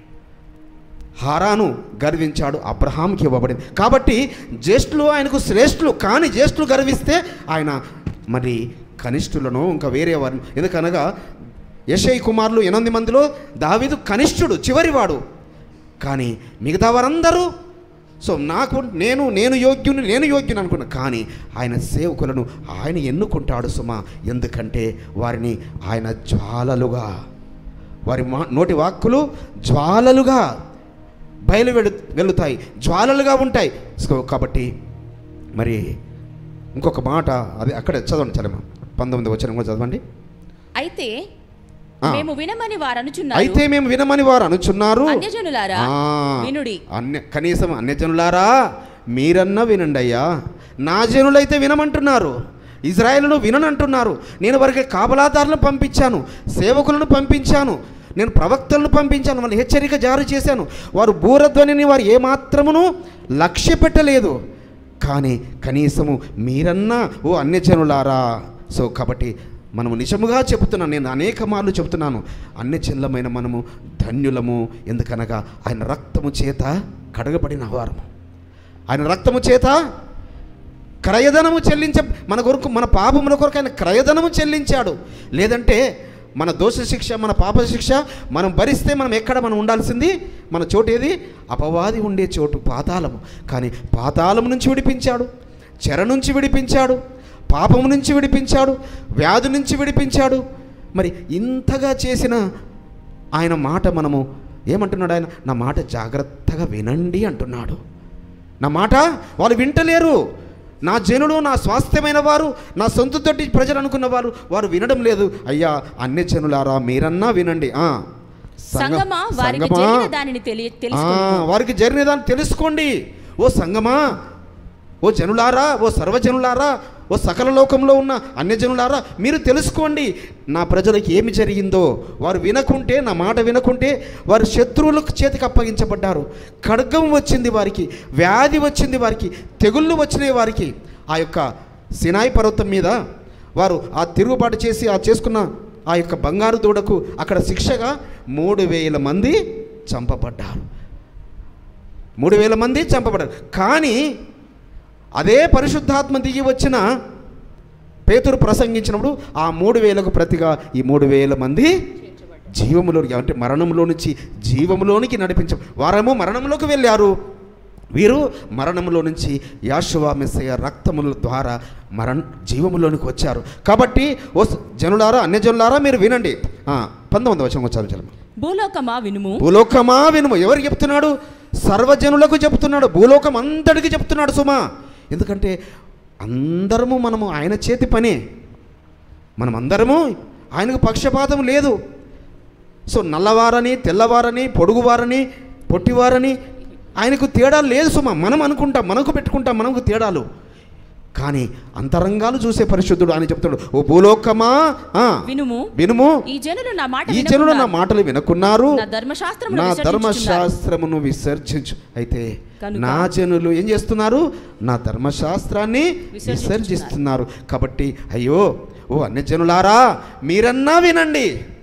హారాను గర్వించాడు అబ్రహాంకి ఇవ్వబడింది కాబట్టి జ్యేష్ఠులు ఆయనకు శ్రేష్ఠులు కానీ జ్యేష్ఠులు గర్విస్తే ఆయన మరి కనిష్ఠులను ఇంకా వేరే వారిని ఎందుకనగా యశై కుమారులు ఎనిమిది మందిలో దావీదు కనిష్ఠుడు చివరివాడు కానీ మిగతా వారందరూ సో నాకు నేను నేను యోగ్యుని నేను యోగ్యుని అనుకున్నా కానీ ఆయన సేవకులను ఆయన ఎన్నుకుంటాడు సుమా ఎందుకంటే వారిని ఆయన జ్వాలలుగా వారి మా నోటి వాక్కులు జ్వాలలుగా బయలు వెళు వెళుతాయి జ్వాలలుగా ఉంటాయి సో కాబట్టి మరి ఇంకొక మాట అది అక్కడ చదవండి చరమ పంతొమ్మిది వచ్చిన కూడా చదవండి అయితే ఆ. మేము వినమని వారనుచున్నారు అయితే మేము వినమని వారు అనుచున్నారు అన్యజనులారా ఆ, వినుడి అన్య కనీసం అన్యజనులారా మీరన్నా వినండి అయ్యా నా జనులైతే వినమంటున్నారు ఇజ్రాయేలును విననంటున్నారు నేను వారికి కాపలాదారులను పంపించాను సేవకులను పంపించాను నేను ప్రవక్తలను పంపించాను వాళ్ళు హెచ్చరిక జారీ చేశాను వారు బూరధ్వనిని వారు ఏమాత్రమును లక్ష్య పెట్టలేదు కానీ కనీసము మీరన్నా ఓ అన్యజనులారా సో కాబట్టి మనము నిజముగా చెబుతున్నాను నేను అనేక మార్లు చెబుతున్నాను అన్యజనులమైన మనము ధన్యులము ఎందుకనగా ఆయన రక్తము చేత కడగబడిన వారము ఆయన రక్తము చేత క్రయధనము చెల్లించ మన కొరకు మన పాపముల కొరకు ఆయన క్రయధనము చెల్లించాడు లేదంటే మన దోష శిక్ష మన పాప శిక్ష మనం భరిస్తే మనం ఎక్కడ మనం ఉండాల్సింది మన చోటు ఏది అపవాది ఉండే చోటు పాతాళము కానీ పాతాళం నుంచి విడిపించాడు చెర నుంచి విడిపించాడు పాపము నుంచి విడిపించాడు వ్యాధి నుంచి విడిపించాడు మరి ఇంతగా చేసిన ఆయన మాట మనము ఏమంటున్నాడు ఆయన నా మాట జాగ్రత్తగా వినండి అంటున్నాడు నా మాట వాళ్ళు వింటలేరు నా జనులు నా స్వాస్థ్యమైన వారు నా సొంత తోటి ప్రజలు అనుకున్న వారు వారు వినడం లేదు అయ్యా అన్ని జనులారా మీరన్నా వినండి ఆ సంగ- సంగమా వారికి సంగమా, జరిగిన దానిని తెలియ ఆ, తెలుసుకుని వారికి జరిగిన దాన్ని తెలుసుకోండి ఓ సంగమా ఓ జనులారా ఓ సర్వజనులారా ఓ సకల లోకంలో ఉన్న అన్యజనులారా మీరు తెలుసుకోండి నా ప్రజలకు ఏమి జరిగిందో వారు వినకుంటే నా మాట వినకుంటే వారు శత్రువులకు చేతికి అప్పగించబడ్డారు ఖడ్గం వచ్చింది వారికి వ్యాధి వచ్చింది వారికి తెగుళ్ళు వచ్చినాయి వారికి ఆ యొక్క సినాయి పర్వతం మీద వారు ఆ తిరుగుబాటు చేసి ఆ చేసుకున్న ఆ యొక్క బంగారు దూడకు అక్కడ శిక్షగా మూడు వేల మంది చంపబడ్డారు మూడు వేల మంది చంపబడ్డారు కానీ అదే పరిశుద్ధాత్మ దిగి వచ్చిన పేతురు ప్రసంగించినప్పుడు ఆ మూడు వేలకు ప్రతిగా ఈ మూడు వేల మంది జీవములోనికి అంటే మరణంలో నుంచి జీవములోనికి నడిపించ వారేమో మరణంలోకి వెళ్ళారు వీరు మరణంలో నుంచి యాశువా మెస్సయ్య రక్తముల ద్వారా మరణ జీవములోనికి వచ్చారు కాబట్టి ఓ జనులారా అన్య జనులారా మీరు వినండి ఆ, పంతొమ్మిది వచ్చిన వచ్చారు చలం భూలోకమా వినుము భూలోకమా వినుము ఎవరికి చెప్తున్నాడు సర్వజనులకు చెప్తున్నాడు భూలోకం అందరికీ చెప్తున్నాడు సుమా ఎందుకంటే అందరము మనము ఆయన చేతి పనే మనం అందరము ఆయనకు పక్షపాతం లేదు సో నల్లవారని తెల్లవారని పొడుగువారని పొట్టివారని ఆయనకు తేడా లేదు సుమా మనం అనుకుంటాం మనకు పెట్టుకుంటాం మనకు తేడాలు కానీ అంతరంగాలు చూసే పరిశుద్ధుడు అని చెప్తాడు ఓ భూలోకమా ఆ, వినుము వినుము ఈ జనులు నా మాట ఈ జనులు నా వినకున్నారు. మాటలు వినుకున్నారు నా ధర్మశాస్త్రమును నా విసర్జించుచున్నారు. ధర్మశాస్త్రమును విసర్జించు అయితే కనుక నా జనులు ఏం చేస్తున్నారు నా ధర్మశాస్త్రాన్ని విసర్జించుచున్నారు. విసర్జిస్తున్నారు కాబట్టి అయ్యో ఓ అన్ని జనులారా మీరన్నా వినండి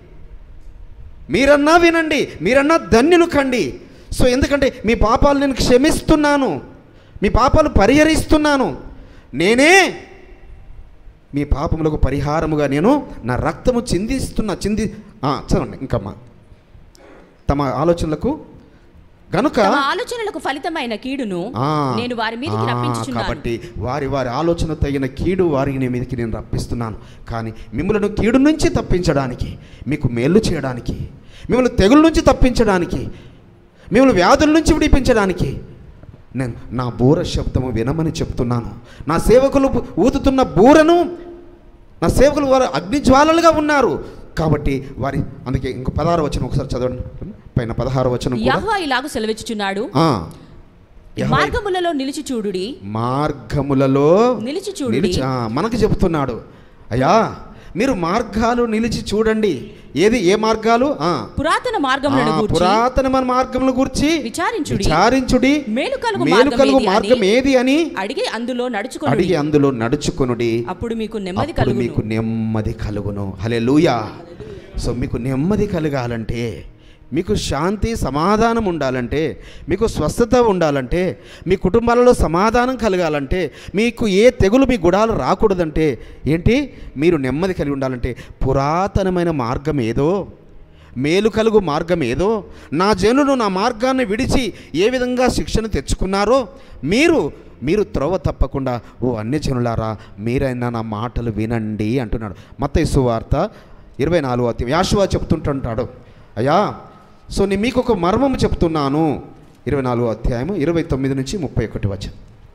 మీరన్నా వినండి మీరన్నా ధన్యులు కండి సో ఎందుకంటే మీ పాపాలు నేను క్షమిస్తున్నాను మీ పాపాలు పరిహరిస్తున్నాను నేనే మీ పాపములకు పరిహారముగా నేను నా రక్తము చిందిస్తున్నా చింది ఆ, చదవండి ఇంకమ్మా తమ ఆలోచనలకు గనుక తమ ఆలోచనలకు ఫలితమైన కీడును ఆ, నేను వారి మీదకి ఆ, రప్పించుచున్నాను కాబట్టి వారి వారి ఆలోచన తగిన కీడు వారికి నీ మీదకి నేను రప్పిస్తున్నాను కానీ మిమ్మల్ని కీడు నుంచి తప్పించడానికి మీకు మేలు చేయడానికి మిమ్మల్ని తెగుల నుంచి తప్పించడానికి మిమ్మల్ని వ్యాధుల నుంచి విడిపించడానికి నేను నా బూర శబ్దము వినమని చెప్తున్నాను నా సేవకులు ఊదుతున్న బూరను నా సేవకులు వారు అగ్నిజ్వాలలుగా ఉన్నారు కాబట్టి వారి అందుకే ఇంకో పదహారు వచనం ఒకసారి చదవండి పైన పదహారు వచనం కూడా యహోవా ఇలాగు సెలవిచ్చుచున్నాడు ఆ. యెహోవా మార్గములలో నిలిచి చూడుడి మార్గములలో నిలిచి చూడుడి నిలిచి ఆ, మనకు చెప్తున్నాడు అయ్యా మీరు మార్గాలు నిలిచి చూడండి ఏది ఏ మార్గాలు ఆ, పురాతన ఆ, మార్గములను గూర్చి పురాతనమైన మార్గముల గురించి విచారించుడి విచారించుడి మేలు కలుగు మేలు మార్గం కలుగు ఏది మార్గం అని ఏది అని అడిగి అందులో నడుచుకోండి అడిగి అందులో నడుచుకొనుడి అప్పుడు మీకు నెమ్మది అప్పుడు కలుగును మీకు నెమ్మది కలుగును హలే సో మీకు నెమ్మది కలగాలంటే మీకు శాంతి సమాధానం ఉండాలంటే మీకు స్వస్థత ఉండాలంటే మీ కుటుంబాలలో సమాధానం కలగాలంటే మీకు ఏ తెగులు మీ గుడాలు రాకూడదంటే ఏంటి మీరు నెమ్మది కలిగి ఉండాలంటే పురాతనమైన మార్గం ఏదో మేలు కలుగు మార్గం ఏదో నా జనులు నా మార్గాన్ని విడిచి ఏ విధంగా శిక్షణ తెచ్చుకున్నారో మీరు మీరు త్రోవ తప్పకుండా ఓ అన్య జనులారా మీరైనా నా మాటలు వినండి అంటున్నాడు మత్తయి సువార్త ఇరవై నాలుగు అధ్యాయం యాశువా చెప్తుంటుంటాడు అయ్యా సో నేను మీకు ఒక మర్మము చెప్తున్నాను ఇరవై నాలుగో అధ్యాయము ఇరవై తొమ్మిది నుంచి ముప్పై ఒకటి వచ్చి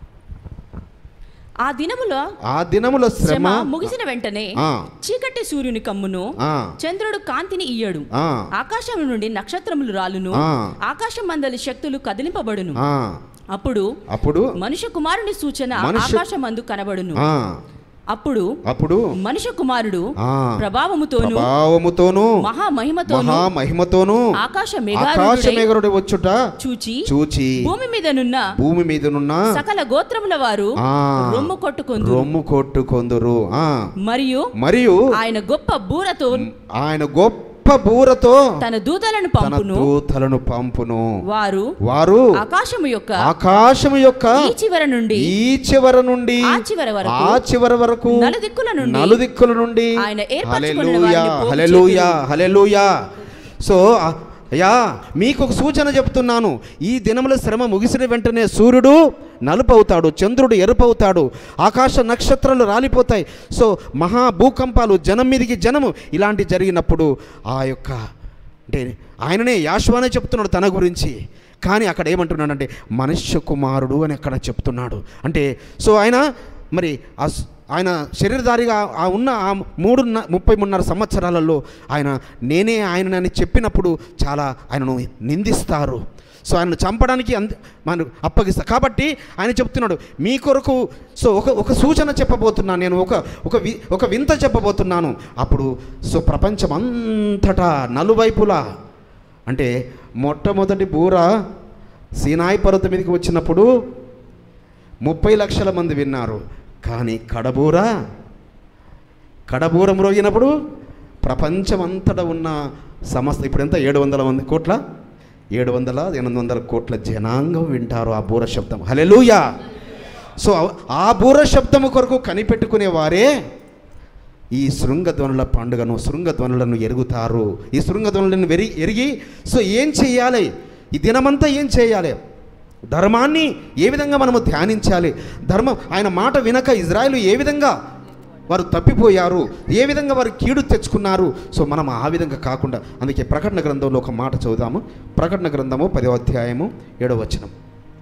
ఆ దినములో ఆ దినముల శ్రమ శ్రమ ముగిసిన వెంటనే ఆ. చీకటి సూర్యుని కమ్మును ఆ, చంద్రుడు కాంతిని ఇయ్యడు ఆ, ఆకాశం నుండి నక్షత్రములు రాలును ఆ. ఆకాశం మందలి శక్తులు కదిలింపబడును ఆ. అప్పుడు అప్పుడు మనుష్య కుమారుని సూచన మనుష్య- ఆకాశమందు కనబడును ఆ, అప్పుడు అప్పుడు మనుష్య కుమారుడు ఆ, ప్రభావముతోను ప్రభావముతోను మహామహిమతోను మహామహిమతోను ఆకాశ ఆకాశ మేఘారుడై మేఘరుడి వచ్చుట చూచి చూచి భూమి మీదనున్న భూమి మీదనున్న సకల గోత్రముల వారు ఆ, రొమ్ము కొట్టుకుందు రొమ్ము కొట్టుకొందురు ఆ, మరియు మరియు ఆయన గొప్ప బూరతో ఆయన గొప్ప బూరతో తన దూతలను తన పంపును దూతలను పంపును వారు వారు ఆకాశము యొక్క ఆకాశము యొక్క ఈ చివర నుండి ఈ చివర నుండి ఆ చివర వరకు ఆ చివర వరకు నలుదిక్కుల నుండి నలుదిక్కుల నుండి ఆయన ఏర్పరచుకొనిన హల్లెలూయా వారిని పోగు హల్లెలూయా హల్లెలూయా సో ఆ, అయ్యా మీకు ఒక సూచన చెప్తున్నాను ఈ దినముల శ్రమ ముగిసిన వెంటనే సూర్యుడు నలుపు అవుతాడు చంద్రుడు ఎరుపు అవుతాడు ఆకాశ నక్షత్రాలు రాలిపోతాయి సో మహా భూకంపాలు జనం మీదికి జనము ఇలాంటి జరిగినప్పుడు ఆ యొక్క అంటే ఆయననే యాశ్వానే చెప్తున్నాడు తన గురించి కానీ అక్కడ ఏమంటున్నాడంటే మనుష్య కుమారుడు అని అక్కడ చెప్తున్నాడు అంటే సో ఆయన మరి ఆ స్- ఆయన శరీరధారిగా ఆ ఉన్న ఆ మూడు ముప్పై మూడున్నర సంవత్సరాలలో ఆయన నేనే ఆయనని చెప్పినప్పుడు చాలా ఆయనను నిందిస్తారు సో ఆయనను చంపడానికి అంద మన అప్పగిస్తారు కాబట్టి ఆయన చెప్తున్నాడు మీ కొరకు సో ఒక ఒక సూచన చెప్పబోతున్నాను నేను ఒక ఒక వి ఒక వింత చెప్పబోతున్నాను అప్పుడు సో ప్రపంచం అంతటా నలువైపులా అంటే మొట్టమొదటి బూర సీనాయి పర్వతం మీదకి వచ్చినప్పుడు ముప్పై లక్షల మంది విన్నారు కానీ కడబూర కడబూర మ్రోగినప్పుడు ప్రపంచమంతటా ఉన్న సమస్త ఇప్పుడు ఎంత ఏడు వందల మంది కోట్ల ఏడు వందల ఎనిమిది వందల కోట్ల జనాంగం వింటారు ఆ బూర శబ్దం హలెలూయా సో ఆ బూర శబ్దము కొరకు కనిపెట్టుకునే వారే ఈ శృంగధ్వనుల పండుగను శృంగధ్వనులను ఎరుగుతారు ఈ శృంగధ్వనులను వెరి ఎరిగి సో ఏం చేయాలి ఈ దినమంతా ఏం చేయాలి ధర్మాన్ని ఏ విధంగా మనము ధ్యానించాలి ధర్మం ఆయన మాట వినక ఇజ్రాయెల్ ఏ విధంగా వారు తప్పిపోయారు ఏ విధంగా వారు కీడు తెచ్చుకున్నారు సో మనం ఆ విధంగా కాకుండా అందుకే ప్రకటన గ్రంథంలో ఒక మాట చదువుదాము ప్రకటన గ్రంథము పదో అధ్యాయము ఏడవ వచనం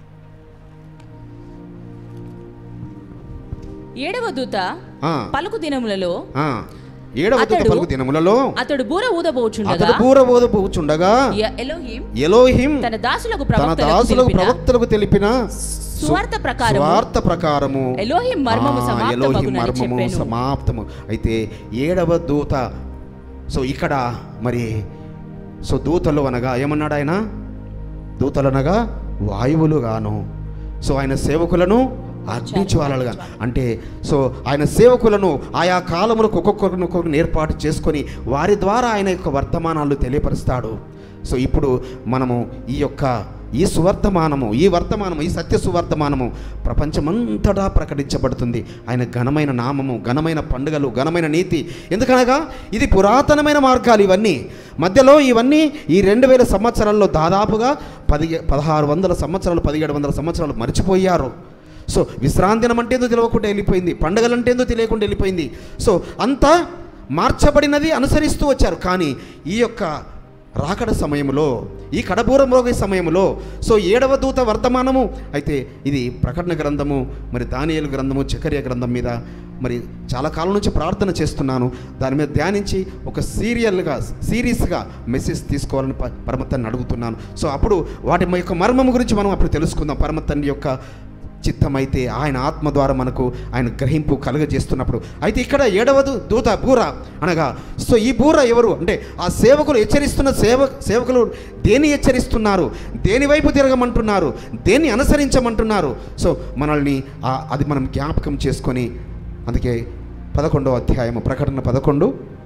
ఏడవ దూత ఆ, పలుకు దినములలో ఆ, ఏడవ దూత అతడు- పలుకు దినములలో అతడు బూర ఊదబోచుండగా అతడు బూర బోధపోచుండగా య- ఎలోహిం ఎలోహిం తన దాసులకు తన ప్రవక్తలకు దాసులకు తెలిపిన ప్రవక్తలకు తెలిపిన సువార్త ప్రకారము స్వార్థ ప్రకారము ఎలోహిం మర్మము ఆ, సమాప్తమగునని ఎలోహిం మర్మము చెప్పెను. సమాప్తము అయితే ఏడవ దూత సో ఇక్కడ మరి సో దూతలు అనగా ఏమన్నాడు ఆయన దూతలు అనగా వాయువులు గాను సో ఆయన సేవకులను అగ్నిజ్వాలలుగా అంటే సో ఆయన సేవకులను ఆయా కాలములకు ఒక్కొక్కరిని ఒక్కొక్కరిని ఏర్పాటు చేసుకొని వారి ద్వారా ఆయన యొక్క వర్తమానాలు తెలియపరుస్తాడు సో ఇప్పుడు మనము ఈ యొక్క ఈ సువర్తమానము ఈ వర్తమానము ఈ సత్య సువర్తమానము ప్రపంచమంతటా ప్రకటించబడుతుంది ఆయన ఘనమైన నామము ఘనమైన పండుగలు ఘనమైన నీతి ఎందుకనగా ఇది పురాతనమైన మార్గాలు ఇవన్నీ మధ్యలో ఇవన్నీ ఈ రెండు వేల సంవత్సరాల్లో దాదాపుగా పది పదహారు వందల సంవత్సరాలు పదిహేడు వందల సంవత్సరాలు మర్చిపోయారు సో విశ్రాంతి దినం అంటే ఏందో తెలియకుండా వెళ్ళిపోయింది పండుగలు అంటే ఏందో తెలియకుండా వెళ్ళిపోయింది సో అంతా మార్చబడినది అనుసరిస్తూ వచ్చారు కానీ ఈ యొక్క రాకడ సమయంలో ఈ కడపూర మ్రోగే సమయంలో సో ఏడవ దూత వర్తమానము అయితే ఇది ప్రకటన గ్రంథము మరి దానియేలు గ్రంథము చకర్య గ్రంథం మీద మరి చాలా కాలం నుంచి ప్రార్థన చేస్తున్నాను దాని మీద ధ్యానించి ఒక సీరియల్గా సిరీస్గా మెసేజ్ తీసుకోవాలని ప- పరమతన్ని అడుగుతున్నాను సో అప్పుడు వాటి యొక్క మర్మము గురించి మనం అప్పుడు తెలుసుకుందాం పరమతన్ని యొక్క చిత్తమైతే ఆయన ఆత్మ ద్వారా మనకు ఆయన గ్రహింపు కలుగజేస్తున్నప్పుడు అయితే ఇక్కడ ఏడవ దూ- దూత బూర అనగా సో ఈ బూర ఎవరు అంటే ఆ సేవకులు హెచ్చరిస్తున్న సేవ సేవకులు దేని హెచ్చరిస్తున్నారు దేని వైపు తిరగమంటున్నారు దేన్ని అనుసరించమంటున్నారు సో మనల్ని ఆ- అది మనం జ్ఞాపకం చేసుకొని అందుకే పదకొండవ అధ్యాయము ప్రకటన పదకొండు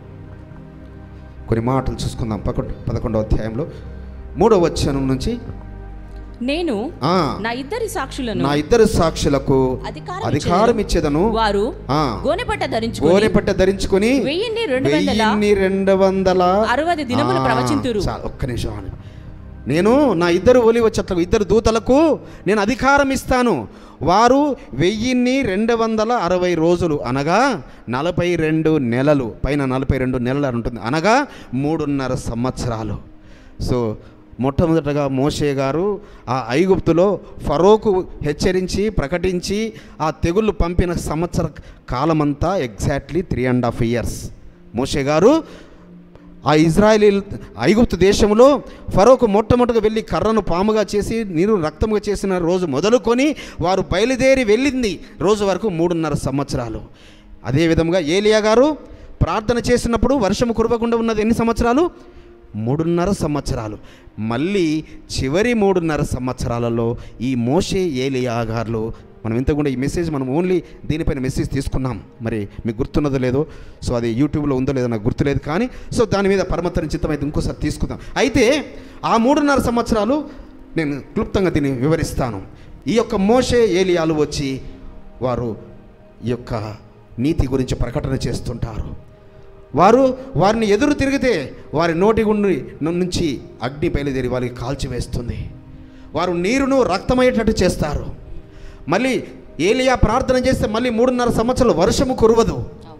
కొన్ని మాటలు చూసుకుందాం పదకొండు పదకొండవ అధ్యాయంలో మూడవ వచనం నుంచి నేను ఆ, నా ఇద్దరి సాక్షులను నా ఇద్దరు సాక్షులకు అధికారం అధికారం ఇచ్చేదను వారు ఆ, గోనెపట్ట ధరించుకొని గోనెపట్ట ధరించుకొని వెయ్యిన్ని రెండు వందల వెయ్యిన్ని రెండు వందల అరవై దినములు ఆ, ప్రవచింతురు. చాలు, ఒక్క నిమిషం ఆగు. నేను నా ఇద్దరు ఒలి వచ్చేట్లకు ఇద్దరు దూతలకు నేను అధికారం ఇస్తాను వారు వెయ్యిన్ని రెండు వందల అరవై రోజులు అనగా నలభై రెండు నెలలు పైన నలభై రెండు నెలలు అని ఉంటుంది అనగా మూడున్నర సంవత్సరాలు సో మొట్టమొదటగా మోషే గారు ఆ ఐగుప్తులో ఫరోకు హెచ్చరించి ప్రకటించి ఆ తెగుళ్ళు పంపిన సంవత్సర కాలమంతా exactly three and half years మోషే గారు ఆ ఇజ్రాయలీ ఐగుప్తు దేశంలో ఫరోకు మొట్టమొదటిగా వెళ్ళి కర్రను పాముగా చేసి నీరు రక్తముగా చేసిన రోజు మొదలుకొని వారు బయలుదేరి వెళ్ళింది రోజు వరకు మూడున్నర సంవత్సరాలు అదేవిధంగా ఏలియా గారు ప్రార్థన చేసినప్పుడు వర్షము కురవకుండా ఉన్నది ఎన్ని సంవత్సరాలు మూడున్నర సంవత్సరాలు మళ్ళీ చివరి మూడున్నర సంవత్సరాలలో ఈ మోషే ఏలియా గారు మనం ఇంతకుండా ఈ మెసేజ్ మనం ఓన్లీ దీనిపైన మెసేజ్ తీసుకున్నాం మరి మీకు గుర్తున్నదో లేదో సో అది యూట్యూబ్లో ఉందో లేదో నాకు గుర్తులేదు కానీ సో దాని మీద పరమతరం చిత్తం అయితే ఇంకోసారి తీసుకుందాం అయితే ఆ మూడున్నర సంవత్సరాలు నేను క్లుప్తంగా దీన్ని వివరిస్తాను ఈ యొక్క మోషే ఏలియాలు వచ్చి వారు ఈ యొక్క నీతి గురించి ప్రకటన చేస్తుంటారు వారు వారిని ఎదురు తిరిగితే వారి నోటి గుండి నుంచి అగ్ని బయలుదేరి వారికి కాల్చివేస్తుంది వారు నీరును రక్తమయ్యేటట్టు చేస్తారు మళ్ళీ ఏలియా ప్రార్థన చేస్తే మళ్ళీ మూడున్నర సంవత్సరాలు వర్షము కురవదు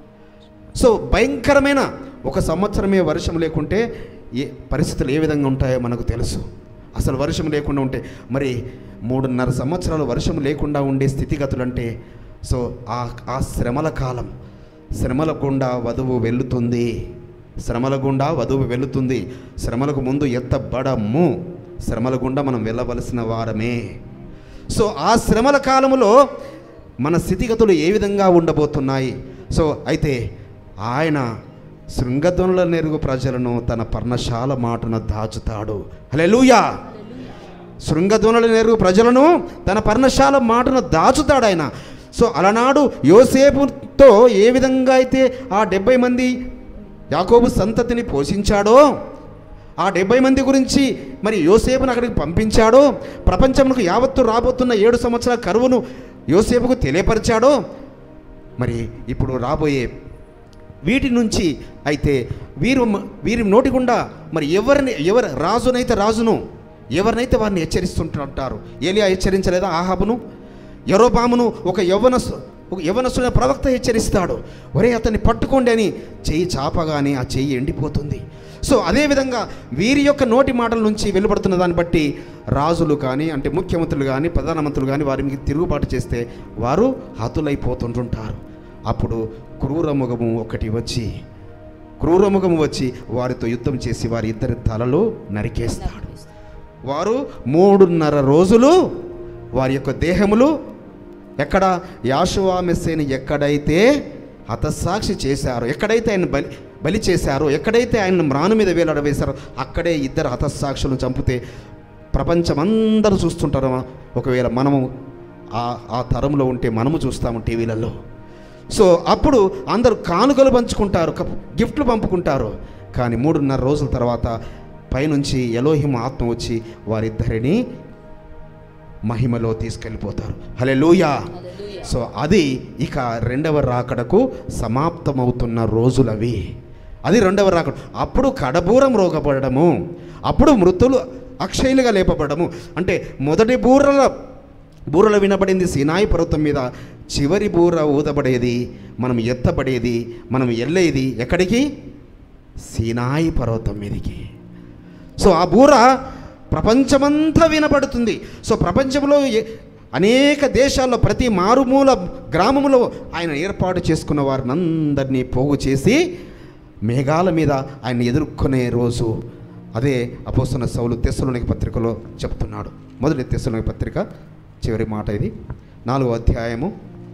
సో భయంకరమైన ఒక సంవత్సరమే వర్షం లేకుంటే ఏ పరిస్థితులు ఏ విధంగా ఉంటాయో మనకు తెలుసు అసలు వర్షం లేకుండా ఉంటే మరి మూడున్నర సంవత్సరాలు వర్షం లేకుండా ఉండే స్థితిగతులు అంటే సో ఆ ఆ శ్రమల కాలం శ్రమల గుండా వధువు వెళుతుంది శ్రమల గుండా వధువు వెళుతుంది శ్రమలకు ముందు ఎత్తబడము శ్రమల గుండా మనం వెళ్ళవలసిన వారమే సో ఆ శ్రమల కాలములో మన స్థితిగతులు ఏ విధంగా ఉండబోతున్నాయి సో అయితే ఆయన శృంగధ్వనుల నెరుగు ప్రజలను తన పర్ణశాల మాటున దాచుతాడు హల్లెలూయా శృంగధ్వనుల నెరుగు ప్రజలను తన పర్ణశాల మాటను దాచుతాడు ఆయన సో అలనాడు యోసేపుతో ఏ విధంగా అయితే ఆ డెబ్బై మంది యాకోబు సంతతిని పోషించాడో ఆ డెబ్బై మంది గురించి మరి యోసేపును అక్కడికి పంపించాడో ప్రపంచంలో యావత్తు రాబోతున్న ఏడు సంవత్సరాల కరువును యోసేపుకు తెలియపరిచాడో మరి ఇప్పుడు రాబోయే వీటి నుంచి అయితే వీరు వీరి నోటి గుండా మరి ఎవరిని ఎవరు రాజునైతే రాజును ఎవరినైతే వారిని హెచ్చరిస్తుంటారు ఏలియా హెచ్చరించలేదా ఆహాబును యరోబామును ఒక యవ్వనసు ఒక యవ్వనస్తున్న ప్రవక్త హెచ్చరిస్తాడు ఒరే అతన్ని పట్టుకోండి అని చెయ్యి చాపగానే ఆ చెయ్యి ఎండిపోతుంది సో అదేవిధంగా వీరి యొక్క నోటి మాటల నుంచి వెలువడుతున్న దాన్ని బట్టి రాజులు కానీ అంటే ముఖ్యమంత్రులు కానీ ప్రధానమంత్రులు కానీ వారి మీద తిరుగుబాటు చేస్తే వారు హతులైపోతుంటుంటారు అప్పుడు క్రూరముఖము ఒకటి వచ్చి క్రూరముఖము వచ్చి వారితో యుద్ధం చేసి వారి ఇద్దరి తలలు నరికేస్తాడు వారు మూడున్నర రోజులు వారి యొక్క దేహములు ఎక్కడ యాశువా మెస్సేని ఎక్కడైతే హతసాక్షి చేశారో ఎక్కడైతే ఆయన బలి బలి చేశారో ఎక్కడైతే ఆయన మ్రాను మీద వేలాడ వేశారో అక్కడే ఇద్దరు హతసాక్షులను చంపితే ప్రపంచమందరూ చూస్తుంటారు ఒకవేళ మనము ఆ ఆ తరంలో ఉంటే మనము చూస్తాము టీవీలలో సో అప్పుడు అందరూ కానుకలు పంచుకుంటారు కప్- గిఫ్ట్లు పంపుకుంటారు కానీ మూడున్నర రోజుల తర్వాత పైనుంచి ఎలోహిం ఆత్మ వచ్చి వారిద్దరిని మహిమలో తీసుకెళ్ళిపోతారు హలే సో అది ఇక రెండవ రాకడకు సమాప్తమవుతున్న రోజులవి అది రెండవ రాకడ అప్పుడు కడబూరం రోగపడము అప్పుడు మృతులు అక్షయులుగా లేపబడము అంటే మొదటి బూరల బూరలు వినబడింది సినాయి పర్వతం మీద చివరి బూర ఊదబడేది మనం ఎత్తబడేది మనం వెళ్ళేది ఎక్కడికి సినాయి పర్వతం మీదకి సో ఆ బూర ప్రపంచమంతా వినపడుతుంది సో ప్రపంచంలో ఏ- అనేక దేశాల్లో ప్రతి మారుమూల గ్రామంలో ఆయన ఏర్పాటు చేసుకున్న వారిని అందరినీ పోగు చేసి మేఘాల మీద ఆయన ఎదుర్కొనే రోజు అదే అపోస్తున్న సౌలు తెస్సలోనికి పత్రికలో చెప్తున్నాడు మొదటి తెస్సలోనికి పత్రిక చివరి మాట ఇది నాలుగో అధ్యాయము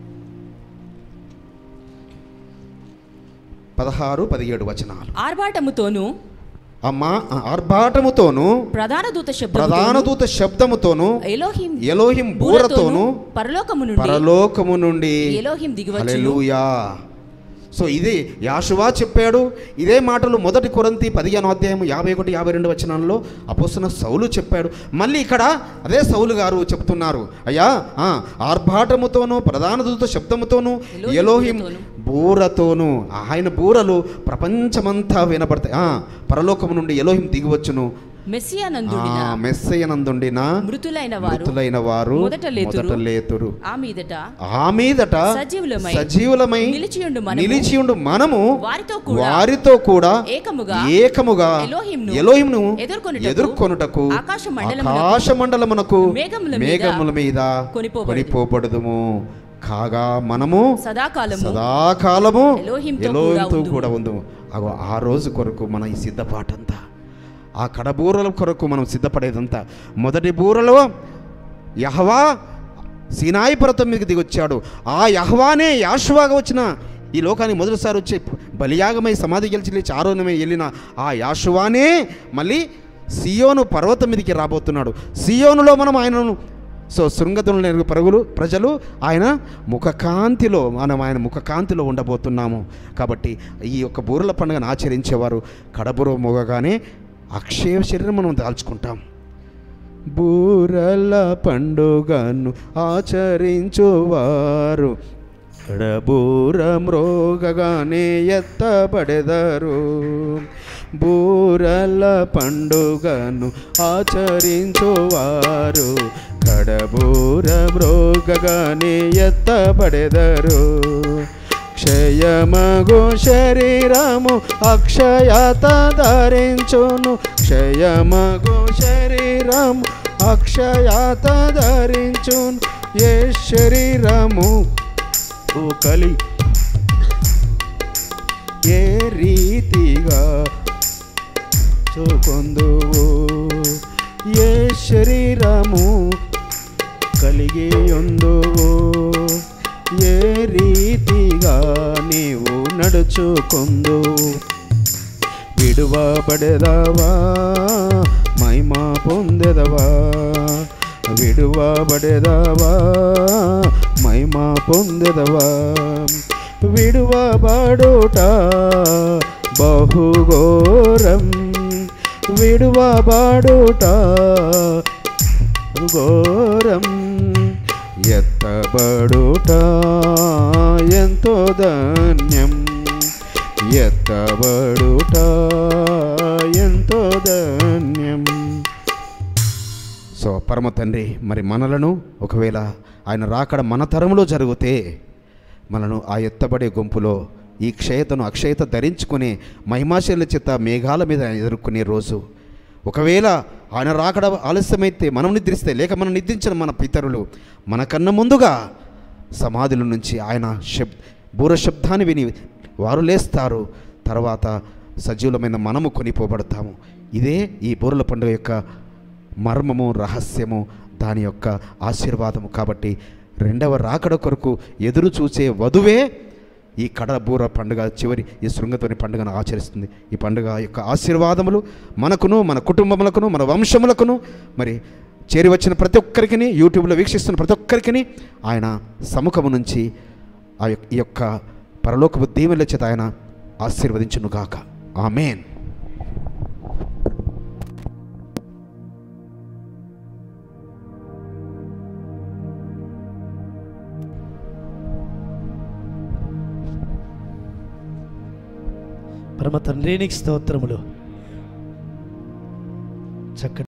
పదహారు పదిహేడు వచనాలు ఆర్భాటముతోను అమ్మా ఆర్భాటముతోను ప్రధాన దూత ప్రధాన శబ్దముతోను దూత శబ్దముతోను ఎలోహిం ఎలోహిం బూరతోను పరలోకము నుండి పరలోకము నుండి ఎలోహిం దిగివచ్చును హల్లెలూయా సో ఇది యాషువా చెప్పాడు ఇదే మాటలు మొదటి కొరంతి పదిహేను అధ్యాయం యాభై ఒకటి యాభై రెండు వచనాల్లో అపోస్తున్న సౌలు చెప్పాడు మళ్ళీ ఇక్కడ అదే సౌలు గారు చెప్తున్నారు అయ్యా ఆ, ఆర్భాటముతోనూ ప్రధాన దూత శబ్దముతోనూ ఎలోహిం ఎలోహిం బూరతోను. బూరతోను ఆయన బూరలు ప్రపంచమంతా వినపడతాయి ఆ, పరలోకము నుండి ఎలోహిం దిగివచ్చును మెస్సియా ఆ, నందుడిన మెస్సయ్యనందుండిన మృతులైన వారు మృతులైన వారు మొదట లేతురు. మొదట లేతురు ఆ మీదట ఆ మీదట సజీవులమై సజీవులమై నిలిచియుండు మనము నిలిచియుండు మనము వారితో కూడా వారితో కూడా ఏకముగా ఏకముగా ఎలోహింను ఎలోహింను ఎదుర్కొనుటకు ఎదుర్కొనుటకు ఆకాశ మండలమునకు ఆకాశ మండలమునకు మేఘముల మీద మేఘముల మీద కొనిపోబడుదు. కొనిపోబడుదుము కాగా మనము సదాకాలము సదాకాలము ఎలోహింతో ఎలోహింతో కూడా ఉందుము. కూడా ఉందుము అగో ఆ రోజు కొరకు మన ఈ సిద్ధపాటంతా ఆ కడబూరల కొరకు మనం సిద్ధపడేదంతా మొదటి బూరలో యహవా సినాయి పర్వతం మీదకి దిగొచ్చాడు ఆ యహవానే యాషువాగా వచ్చిన ఈ లోకానికి మొదటిసారి వచ్చి బలియాగమై సమాధి గెలిచి లేచి ఆరోగ్యమై వెళ్ళిన ఆ యాషువానే మళ్ళీ సియోను పర్వతం మీదకి రాబోతున్నాడు సియోనులో మనం ఆయనను సో శృంగతులు పరుగులు ప్రజలు ఆయన ముఖకాంతిలో మనం ఆయన ముఖకాంతిలో ఉండబోతున్నాము కాబట్టి ఈ యొక్క బూరల పండుగను ఆచరించేవారు కడబుర మోగగానే అక్షయ శరీరం మనం దాల్చుకుంటాం బూరల పండుగను ఆచరించువారు కడబూర మ్రోగగానే ఎత్తబడెదరు బూరల పండుగను ఆచరించువారు కడబూర మ్రోగగానే ఎత్తబడెదరు క్షయమగు శరీరము అక్షయత ధరించును క్షయమగు శరీరము అక్షయత ధరించును ఏ శరీరము ఓ కలి ఏ రీతిగా చూకొందువు ఏ శరీరము కలిగి ఉందువు ఏ రీతిగా నీవు నడుచుకుందు విడువబడెదవా మహిమా పొందెదవా విడువబడెదవా మహిమా పొందెదవా విడువబడుట బహుఘోరం విడువబడుట ఘోరం ఎత్తబడుట ఎంతో ధన్యం ఎత్తబడుట ఎంతో ధన్యం సో పరమ తండ్రి మరి మనలను ఒకవేళ ఆయన రాకడ మన తరములో జరిగితే మనను ఆ ఎత్తబడే గుంపులో ఈ క్షయతను అక్షయత ధరించుకునే మహిమాశైల చేత మేఘాల మీద ఎదుర్కొనే రోజు ఒకవేళ ఆయన రాకడ ఆలస్యమైతే మనం నిద్రిస్తే లేక మనం నిద్రించిన మన పితరులు మనకన్నా ముందుగా సమాధుల నుంచి ఆయన శబ్ బూర శబ్దాన్ని విని వారు లేస్తారు తర్వాత సజీవులమైన మనము కొనిపోబడతాము ఇదే ఈ బూరల పండుగ యొక్క మర్మము రహస్యము దాని యొక్క ఆశీర్వాదము కాబట్టి రెండవ రాకడ కొరకు ఎదురు చూసే వధువే ఈ కడబూర పండుగ చివరి ఈ శృంగతోని పండుగను ఆచరిస్తుంది ఈ పండుగ యొక్క ఆశీర్వాదములు మనకును మన కుటుంబములకును మన వంశములకును మరి చేరి వచ్చిన ప్రతి ఒక్కరికి యూట్యూబ్లో వీక్షిస్తున్న ప్రతి ఒక్కరికి ఆయన సముఖము నుంచి ఆ యొక్క ఈ యొక్క పరలోకపు దీవెనల చేత ఆయన ఆశీర్వదించునుగాక ఆమెన్ పరమ తండ్రి నీకు స్తోత్రములు చక్కటి